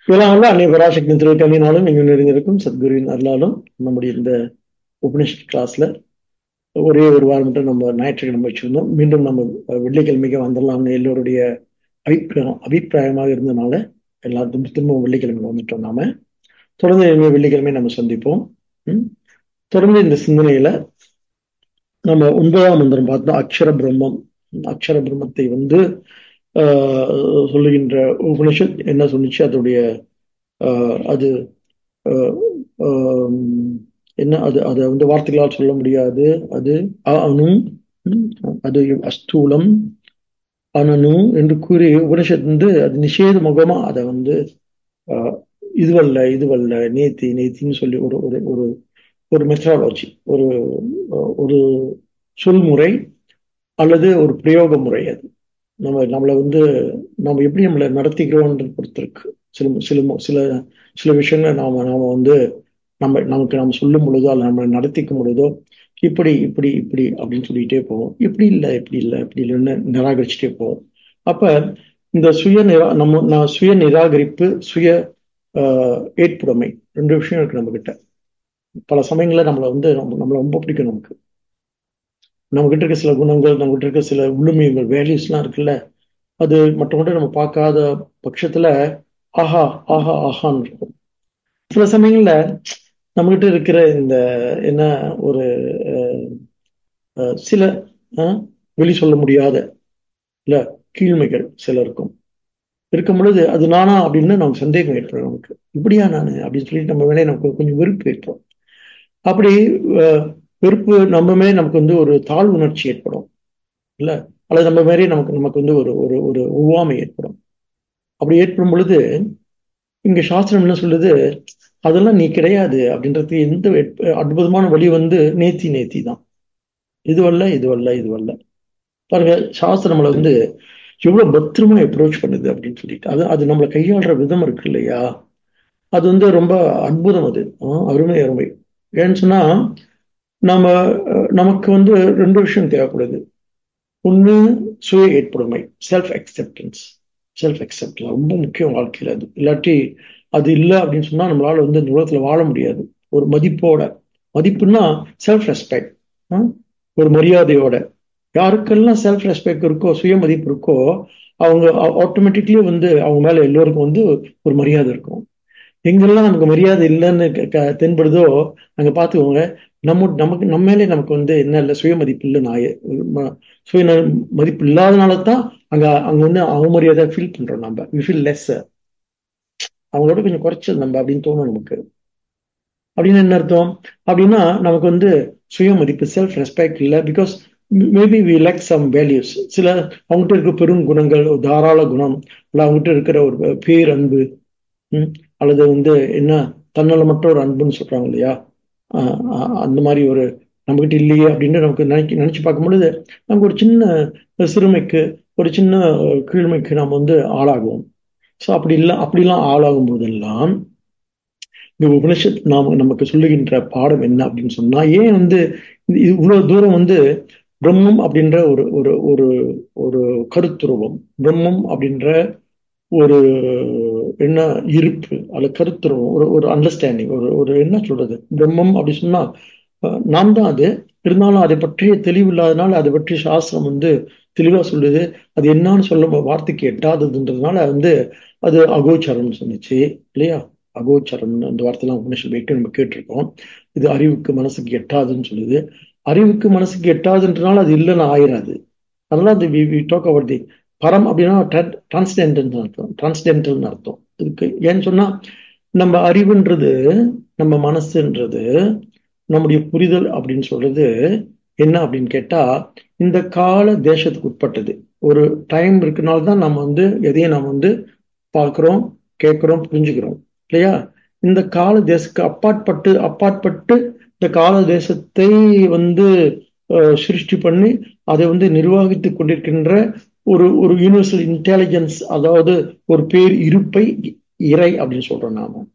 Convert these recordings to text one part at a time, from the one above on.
இதெல்லாம் வந்து அன்னை பராசக்தி திருக்கண்ணினாலும் இங்கு நிறைந்திருக்கும் சத்குருவின் அருளாலும் நம்முடைய இந்த உபனிஷத் கிளாஸ்ல ஒரே ஒரு வாரம் மட்டும் நம்ம ஞாயிற்றுக்கிழமை வச்சிருந்தோம் மீண்டும் நம்ம வெள்ளிக்கிழமைக்கு வந்துடலாம்னு எல்லோருடைய அபிப்பிராயம் அபிப்பிராயமாக இருந்தனால எல்லாரும் திரும்ப வெள்ளிக்கிழமை வந்துட்டோம் நாம தொடர்ந்து இனிமே வெள்ளிக்கிழமை நம்ம சந்திப்போம் தொடர்ந்து இந்த சிந்தனையில நம்ம ஒன்பதாம் மந்திரம் பார்த்தோம் அக்ஷர பிரம்மம் அக்ஷர பிரம்மத்தை வந்து சொல்லுகின்ற உபனிஷத் என்ன சொன்னிச்சு அதோடைய அது என்ன அது அதை வந்து வார்த்தைகளால் சொல்ல முடியாது அது அணு அது அஸ்தூலம் அனனு என்று கூறி உபனிஷத் வந்து அது நிஷேத முகமா அதை வந்து இதுவல்ல இதுவல்ல நேத்தி நேத்தின்னு சொல்லி ஒரு ஒரு ஒரு ஒரு மெத்தடாலஜி ஒரு ஒரு சொல்முறை அல்லது ஒரு பிரயோக முறை அது நம்ம நம்மளை வந்து நம்ம எப்படி நம்மளை நடத்திக்கிறோம்ன்றது பொறுத்திருக்கு சில சில சில சில விஷயங்களை நாம நாம வந்து நம்ம நமக்கு நம்ம சொல்லும் பொழுதோ அல்ல நம்ம நடத்திக்கும் பொழுதோ இப்படி இப்படி இப்படி அப்படின்னு சொல்லிட்டே போவோம் இப்படி இல்லை இப்படி இல்லை இப்படி இல்லைன்னு நிராகரிச்சுட்டே போவோம் அப்ப இந்த சுய நிரா நம்ம நான் சுய நிராகரிப்பு சுய ஏற்புடைமை ரெண்டு விஷயம் இருக்கு நம்ம கிட்ட பல சமயங்களில் நம்மளை வந்து நம்ம நம்மளை ரொம்ப பிடிக்கும் நமக்கு நம்ம கிட்ட இருக்க சில குணங்கள் நம்ம கிட்ட இருக்க சில உள்ளுமைகள் வேல்யூஸ்லாம் இருக்குல்ல அது மற்றவங்க நம்ம பார்க்காத பட்சத்துல ஆஹா ஆஹா ஆஹான்னு இருக்கும் சில சமயங்கள்ல நம்மகிட்ட இருக்கிற இந்த என்ன ஒரு சில வெளி சொல்ல முடியாத இல்ல கீழ்மைகள் சிலருக்கும் இருக்கும் பொழுது அது நானா அப்படின்னு நமக்கு சந்தேகம் ஏற்படும் நமக்கு இப்படியா நானு அப்படின்னு சொல்லிட்டு நம்ம மேலே நமக்கு கொஞ்சம் வெறுப்பு ஏற்படும் அப்படி வெறுப்பு நம்ம மேலே நமக்கு வந்து ஒரு தாழ் உணர்ச்சி ஏற்படும் இல்ல அல்லது நம்ம மேலே நமக்கு நமக்கு வந்து ஒரு ஒரு ஒரு ஒவ்வாமை ஏற்படும் அப்படி ஏற்படும் பொழுது இங்க சாஸ்திரம் என்ன சொல்லுது அதெல்லாம் நீ கிடையாது அப்படின்றது எந்த அற்புதமான வழி வந்து நேத்தி நேத்தி தான் இதுவல்ல இதுவல்ல இதுவல்ல பாருங்க சாஸ்திரம் நம்மளை வந்து எவ்வளவு பத்திரமா அப்ரோச் பண்ணுது அப்படின்னு சொல்லிட்டு அது அது நம்மளை கையாளுற விதம் இருக்கு இல்லையா அது வந்து ரொம்ப அற்புதம் அது அருமை அருமை ஏன்னு சொன்னா நம்ம நமக்கு வந்து ரெண்டு விஷயம் தேவைப்படுது ஒன்று சுய ஏற்புடைமை செல்ஃப் அக்செப்டன்ஸ் செல்ஃப் அக்செப்ட் ரொம்ப முக்கியம் வாழ்க்கையில் அது இல்லாட்டி அது இல்லை அப்படின்னு சொன்னா நம்மளால வந்து இந்த உலகத்துல வாழ முடியாது ஒரு மதிப்போட மதிப்புன்னா செல்ஃப் ரெஸ்பெக்ட் ஒரு மரியாதையோட யாருக்கெல்லாம் செல்ஃப் ரெஸ்பெக்ட் இருக்கோ சுய மதிப்பு இருக்கோ அவங்க ஆட்டோமேட்டிக்லி வந்து அவங்க மேல எல்லோருக்கும் வந்து ஒரு மரியாதை இருக்கும் எங்கெல்லாம் நமக்கு மரியாதை இல்லைன்னு தென்படுதோ அங்க பாத்துக்கோங்க நம்ம நமக்கு நம்ம மேலே நமக்கு வந்து என்ன இல்லை சுய மதிப்பு இல்லை நாய சுய மதிப்பு இல்லாதனால தான் அங்க அங்க வந்து அவமரியாதை ஃபீல் பண்றோம் நம்ம வி ஃபீல் லெஸ் அவங்களோட கொஞ்சம் குறைச்சல் நம்ம அப்படின்னு தோணும் நமக்கு அப்படின்னு என்ன அர்த்தம் அப்படின்னா நமக்கு வந்து சுய மதிப்பு செல்ஃப் ரெஸ்பெக்ட் இல்லை because maybe we like some values சில அவங்ககிட்ட இருக்க பெரும் குணங்கள் தாராள குணம் இல்லை அவங்ககிட்ட இருக்கிற ஒரு பேரன்பு அல்லது வந்து என்ன தன்னால மட்டும் ஒரு அன்புன்னு சொல்றாங்க இல்லையா அந்த மாதிரி ஒரு நம்மகிட்ட இல்லையே அப்படின்னு நமக்கு நினைக்க நினைச்சு பார்க்கும் பொழுது நமக்கு ஒரு சின்ன சிறுமைக்கு ஒரு சின்ன கீழ்மைக்கு நாம் வந்து ஆளாகுவோம் ஸோ அப்படி இல்லை அப்படிலாம் ஆளாகும் போதெல்லாம் இந்த உபனிஷத் நாம் நமக்கு சொல்லுகின்ற பாடம் என்ன அப்படின்னு சொன்னா ஏன் வந்து இவ்வளவு தூரம் வந்து பிரம்மம் அப்படின்ற ஒரு ஒரு ஒரு ஒரு கருத்துருவம் பிரம்மம் அப்படின்ற ஒரு என்ன இருப்பு அல்ல கருத்துருவம் ஒரு ஒரு அண்டர்ஸ்டாண்டிங் ஒரு ஒரு என்ன சொல்றது பிரம்மம் அப்படி சொன்னா நாம் தான் அது இருந்தாலும் அதை பற்றிய தெளிவு இல்லாதனால அதை பற்றி சாஸ்திரம் வந்து தெளிவா சொல்லுது அது என்னன்னு சொல்ல வார்த்தைக்கு எட்டாததுன்றதுனால வந்து அது அகோச்சரம்னு சொன்னிச்சு இல்லையா அகோச்சரம் அந்த வார்த்தைலாம் உபநிஷம் வைக்க நம்ம கேட்டிருக்கோம் இது அறிவுக்கு மனசுக்கு எட்டாதுன்னு சொல்லுது அறிவுக்கு மனசுக்கு எட்டாதுன்றனால அது இல்லைன்னு ஆயிராது அதெல்லாம் அந்த வி டாக் அவர் தி பரம் அப்படின்னா டிரான்ஸ்டென்டல் அர்த்தம் டிரான்ஸ்டென்டல்னு அர்த்தம் இதுக்கு ஏன்னு சொன்னா நம்ம அறிவுன்றது நம்ம மனசுன்றது நம்முடைய புரிதல் அப்படின்னு சொல்றது என்ன அப்படின்னு கேட்டா இந்த கால தேசத்துக்கு உட்பட்டது ஒரு டைம் இருக்கனால தான் நம்ம வந்து எதையும் நம்ம வந்து பார்க்குறோம் கேட்குறோம் புரிஞ்சுக்கிறோம் இல்லையா இந்த கால தேசத்துக்கு அப்பாற்பட்டு அப்பாற்பட்டு இந்த கால தேசத்தை வந்து சிருஷ்டி பண்ணி அதை வந்து நிர்வகித்து கொண்டிருக்கின்ற ஒரு ஒரு யூனிவர்சல் இன்டெலிஜென்ஸ் அதாவது ஒரு பேர் இருப்பை இறை அப்படின்னு சொல்றோம் நாம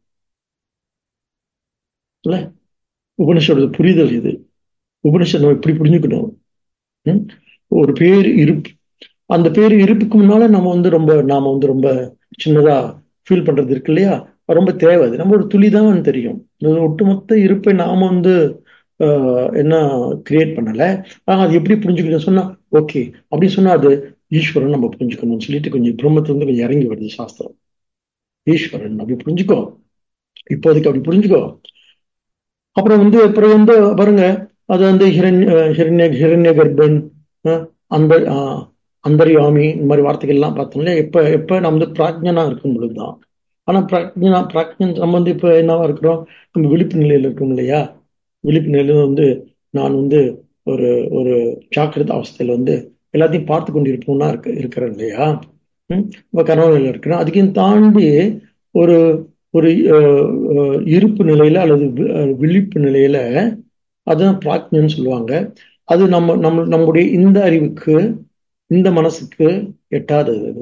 இல்ல உபனிஷோட புரிதல் இது உபனிஷத் நம்ம இப்படி புரிஞ்சுக்கணும் ஒரு பேர் இருப்பு அந்த பேர் இருப்புக்கு முன்னால நம்ம வந்து ரொம்ப நாம வந்து ரொம்ப சின்னதா ஃபீல் பண்றது இருக்கு இல்லையா ரொம்ப தேவை அது நம்ம ஒரு துளி தான் தெரியும் இந்த ஒட்டுமொத்த இருப்பை நாம வந்து ஆஹ், என்ன கிரியேட் பண்ணல ஆனா அது எப்படி புரிஞ்சுக்கணும் சொன்னா ஓகே அப்படி சொன்னா அது ஈஸ்வரன் நம்ம புரிஞ்சுக்கணும்னு சொல்லிட்டு கொஞ்சம் பிரம்மத்துல இருந்து கொஞ்சம் இறங்கி வருது சாஸ்திரம் ஈஸ்வரன் அப்படி புரிஞ்சுக்கோ இப்போதைக்கு அப்படி புரிஞ்சுக்கோ அப்புறம் வந்து அப்புறம் வந்து பாருங்க அது வந்து ஹிரண்ய ஹிரண்ய ஹிரண்ய கர்ப்பன் அஹ், அந்த ஆஹ், அந்தர்யாமி இந்த மாதிரி வார்த்தைகள் எல்லாம் பார்த்தோம் இல்லையா எப்ப எப்ப நம்ம வந்து பிராஜ்ஞனா இருக்கும் பொழுதுதான் ஆனா பிராஜ்ஞனா பிராஜ்ஞன் நம்ம வந்து இப்ப என்னவா இருக்கிறோம் நம்ம விழிப்பு நிலையில இருக்கோம் இல்லையா விழிப்பு நிலையில வந்து நான் வந்து ஒரு ஒரு ஜாக்கிரத அவஸ்தையில வந்து எல்லாத்தையும் பார்த்து கொண்டிருப்போம்னா இருக்கு இருக்கிறேன் இல்லையா ம் இப்ப கனவு நிலையில இருக்கிறேன் அதுக்கும் தாண்டி ஒரு ஒரு அஹ், அஹ், இருப்பு நிலையில அல்லது வி- அஹ், விழிப்பு நிலையில அதுதான் பிராக்ஞன்னு சொல்லுவாங்க அது நம்ம நம்ம நம்முடைய இந்த அறிவுக்கு இந்த மனசுக்கு எட்டாதது அது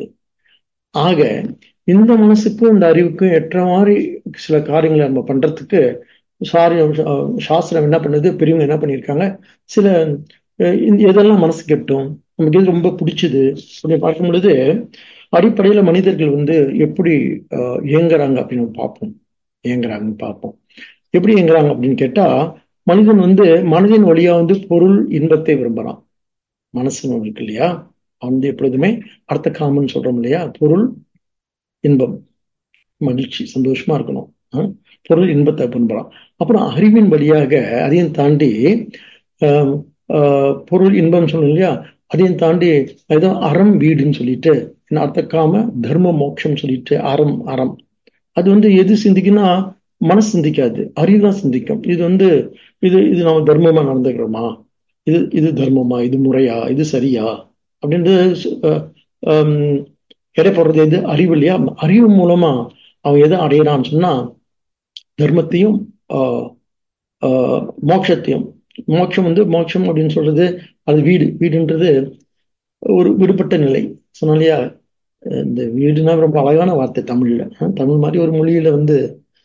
ஆக இந்த மனசுக்கும் இந்த அறிவுக்கும் எட்டுற மாதிரி சில காரியங்களை நம்ம பண்றதுக்கு சாரி அஹ், சாஸ்திரம் என்ன பண்ணுது பெரியவங்க என்ன பண்ணியிருக்காங்க சில அஹ், இந்த- எதெல்லாம் மனசுக்கு எட்டும் நமக்கு எது ரொம்ப பிடிச்சது அப்படி பார்க்கும் பொழுது அடிப்படையில மனிதர்கள் வந்து எப்படி அஹ், இயங்குறாங்க அப்படின்னு நம்ம பார்ப்போம் இயங்குறாங்கன்னு பார்ப்போம் எப்படி இயங்குறாங்க அப்படின்னு கேட்டா மனிதன் வந்து மனதின் வழியா வந்து பொருள் இன்பத்தை விரும்புறான் மனசுன்னு ஒண்ணு இருக்கு இல்லையா அவன் வந்து எப்பொழுதுமே அர்த்த காமன்னு சொல்றோம் இல்லையா பொருள் இன்பம் மகிழ்ச்சி சந்தோஷமா இருக்கணும் அஹ் பொருள் இன்பத்தை விரும்புறான் அப்புறம் அறிவின் வழியாக அதையும் தாண்டி ஆஹ் ஆஹ் பொருள் இன்பம் சொல்லணும் இல்லையா அதையும் தாண்டி ஏதோ அறம் வீடுன்னு சொல்லிட்டு என்ன அர்த்த காம தர்ம மோட்சம் சொல்லிட்டு அறம் அறம் அது வந்து எது சிந்திக்குன்னா மனசு சிந்திக்காது அறிவு தான் சிந்திக்கும் இது வந்து இது இது நம்ம தர்மமா நடந்துக்கிறோமா இது இது தர்மமா இது முறையா இது சரியா அப்படின்றது அஹ், ஹம், எடை போடுறது எது அறிவு இல்லையா அறிவு மூலமா அவன் எதை அடையிறான்னு சொன்னா தர்மத்தையும் ஆஹ், ஆஹ், மோட்சத்தையும் மோட்சம் வந்து மோட்சம் அப்படின்னு சொல்றது அது வீடு வீடுன்றது ஒரு விடுபட்ட நிலை சொன்னா இல்லையா இந்த வீடுனா ரொம்ப அழகான வார்த்தை தமிழ்ல அஹ், தமிழ் மாதிரி ஒரு மொழியில வந்து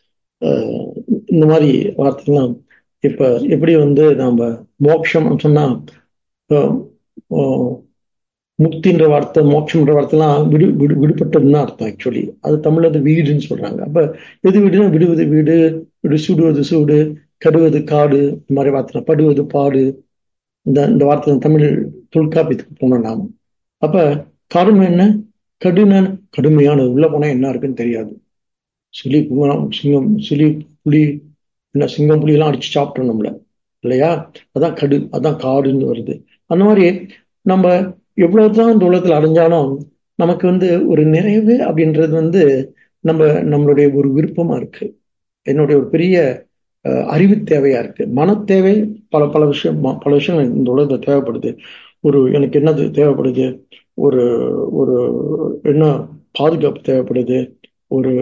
ஆஹ், இந்த மாதிரி வார்த்தைகள்லாம் இப்ப எப்படி வந்து நாம மோட்சம் சொன்னா ஆஹ், ஆஹ், முக்தின்ற வார்த்தை மோட்சம்ன்ற வார்த்தைலாம் விடு விடு விடுபட்டதுன்னு தான் அர்த்தம் ஆக்சுவலி அது தமிழ்ல அது வீடுன்னு சொல்றாங்க அப்ப எது வீடுனா விடுவது வீடு விடு சுடுவது சூடு கடுவது காடு இந்த மாதிரி வார்த்தை படுவது பாடு இந்த இந்த வார்த்தை தமிழ் தொல்காப்பியத்துக்கு போனோம் நாம் அப்ப கடுமை என்ன கடுமை கடுமையானது உள்ள போனா என்ன இருக்குன்னு தெரியாது சுழி பூரம் சிங்கம் சுழி புலி என்ன சிங்கம் புலி எல்லாம் அடிச்சு சாப்பிட்டோம் நம்மள இல்லையா அதான் கடு அதான் காடுன்னு வருது அந்த மாதிரி நம்ம எவ்வளவுதான் இந்த உலகத்துல அடைஞ்சாலும் நமக்கு வந்து ஒரு நிறைவு அப்படின்றது வந்து நம்ம நம்மளுடைய ஒரு விருப்பமா இருக்கு என்னுடைய ஒரு பெரிய அஹ், அறிவு தேவையா இருக்கு மனத்தேவை பல பல விஷயம் ம- பல விஷயங்கள் இந்த உலகத்துல தேவைப்படுது ஒரு எனக்கு என்னது தேவைப்படுது ஒரு ஒரு என்ன பாதுகாப்பு தேவைப்படுது ஒரு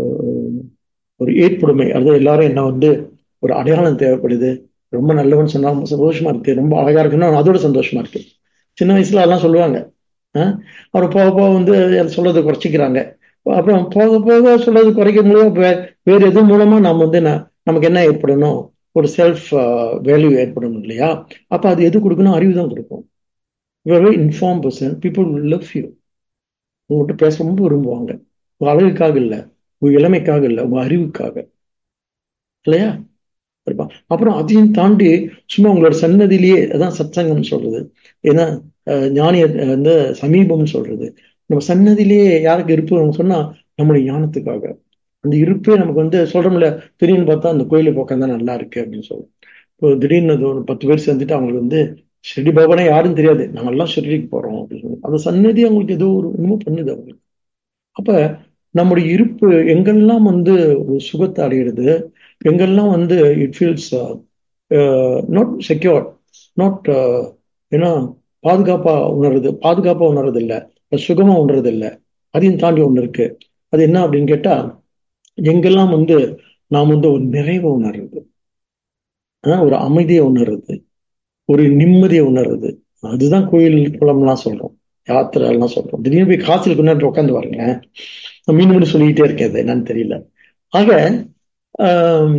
ஒரு ஏற்புடைமை அதாவது எல்லாரும் என்ன வந்து ஒரு அடையாளம் தேவைப்படுது ரொம்ப நல்லவன் சொன்னா ரொம்ப சந்தோஷமா இருக்கு ரொம்ப அழகா இருக்குன்னா அதோட சந்தோஷமா இருக்கு சின்ன வயசுல அதெல்லாம் சொல்லுவாங்க அஹ் அப்புறம் போக போக வந்து அதை சொல்றதை குறைச்சிக்கிறாங்க அப்புறம் போக போக சொல்றது குறைக்க முடியும் வே- வேற எது மூலமா நாம் வந்து என்ன- நமக்கு என்ன ஏற்படணும் ஒரு செல்ஃப் வேல்யூ ஏற்படணும் இல்லையா அப்ப அது எது கொடுக்கணும் அறிவு தான் கொடுக்கும் very inform person people will love you உங்கள்கிட்ட பேச ரொம்ப விரும்புவாங்க உங்க அழகுக்காக இல்லை உங்க இளமைக்காக இல்லை உங்க அறிவுக்காக இல்லையா இருப்பான் அப்புறம் அதையும் தாண்டி சும்மா உங்களோட சன்னதியிலேயே அதான் சத்சங்கம் சொல்றது ஏன்னா அஹ், ஞானிய அஹ், வந்து சமீபம் சொல்றது நம்ம சன்னதியிலேயே யாருக்கு இருப்பு சொன்னா நம்முடைய ஞானத்துக்காக அந்த இருப்பே நமக்கு வந்து சொல்றோம்ல திடீர்னு பார்த்தா அந்த கோயிலுக்கு உட்காந்தா நல்லா இருக்கு அப்படின்னு சொல்றோம் இப்போ திடீர்னு அது ஒரு பத்து பேர் சேர்ந்துட்டு அவங்களுக்கு வந்து ஷிரடி பாபானா யாரும் தெரியாது நாங்க எல்லாம் ஷிரடிக்கு போறோம் அப்படின்னு சொல்லி அந்த சன்னதி அவங்களுக்கு ஏதோ ஒரு என்னமோ பண்ணுது அவங்களுக்கு அப்ப நம்முடைய இருப்பு எங்கெல்லாம் வந்து ஒரு சுகத்தை அடையிறது எங்கெல்லாம் வந்து it feels not secure not ஏன்னா பாதுகாப்பா உணர்றது பாதுகாப்பா உணர்றது இல்ல சுகமா உணர்றது இல்ல அதையும் தாண்டி ஒண்ணு இருக்கு அது என்ன அப்படின்னு கேட்டா எங்கெல்லாம் வந்து நாம் வந்து ஒரு நிறைவை உணர்றது ஆஹ் ஒரு அமைதியை உணர்றது ஒரு நிம்மதியை உணர்றது அதுதான் கோயில் குளம்லாம் சொல்றோம் யாத்திரை எல்லாம் சொல்றோம் திடீர்னு போய் காசில் கொண்டாந்து உட்காந்து பாருங்களேன் நான் மீண்டும் மீண்டும் சொல்லிக்கிட்டே இருக்கேன் அது என்னன்னு தெரியல ஆக ஆம்,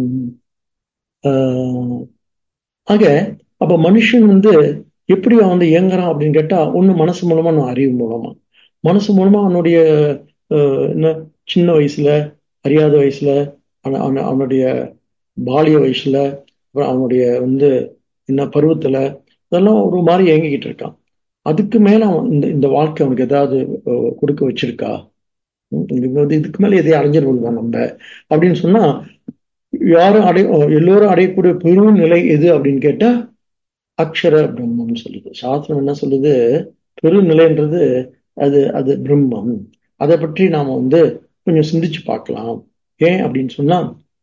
ஆஹ், ஆக அப்ப மனுஷன் வந்து எப்படி அவன் வந்து இயங்குறான் அப்படின்னு கேட்டா ஒண்ணு மனசு மூலமா நான் அறிவு மூலமா மனசு மூலமா அவனுடைய ஆஹ், என்ன சின்ன வயசுல அறியாத வயசுல அவன- அவன- அவனுடைய பாலிய வயசுல அப்புறம் அவனுடைய வந்து என்ன பருவத்துல இதெல்லாம் ஒரு மாதிரி ஏங்கிக்கிட்டு இருக்கான் அதுக்கு மேல அவன் இந்த இந்த வாழ்க்கை அவனுக்கு ஏதாவது அஹ், கொடுக்க வச்சிருக்கா ம், இது வந்து இதுக்கு மேல எதையும் அடைஞ்சிருவோம் நம்ம அப்படின்னு சொன்னா யாரும் அடை எல்லோரும் அடையக்கூடிய பெரும் நிலை எது அப்படின்னு கேட்டா அக்ஷர பிரம்மம் சொல்லுது சாஸ்திரம் என்ன சொல்லுது பெருநிலைன்றது அது அது பிரம்மம் அதை பற்றி நாம வந்து கொஞ்சம் சிந்திச்சு பார்க்கலாம் ஏன் அப்படின்னு சொன்னா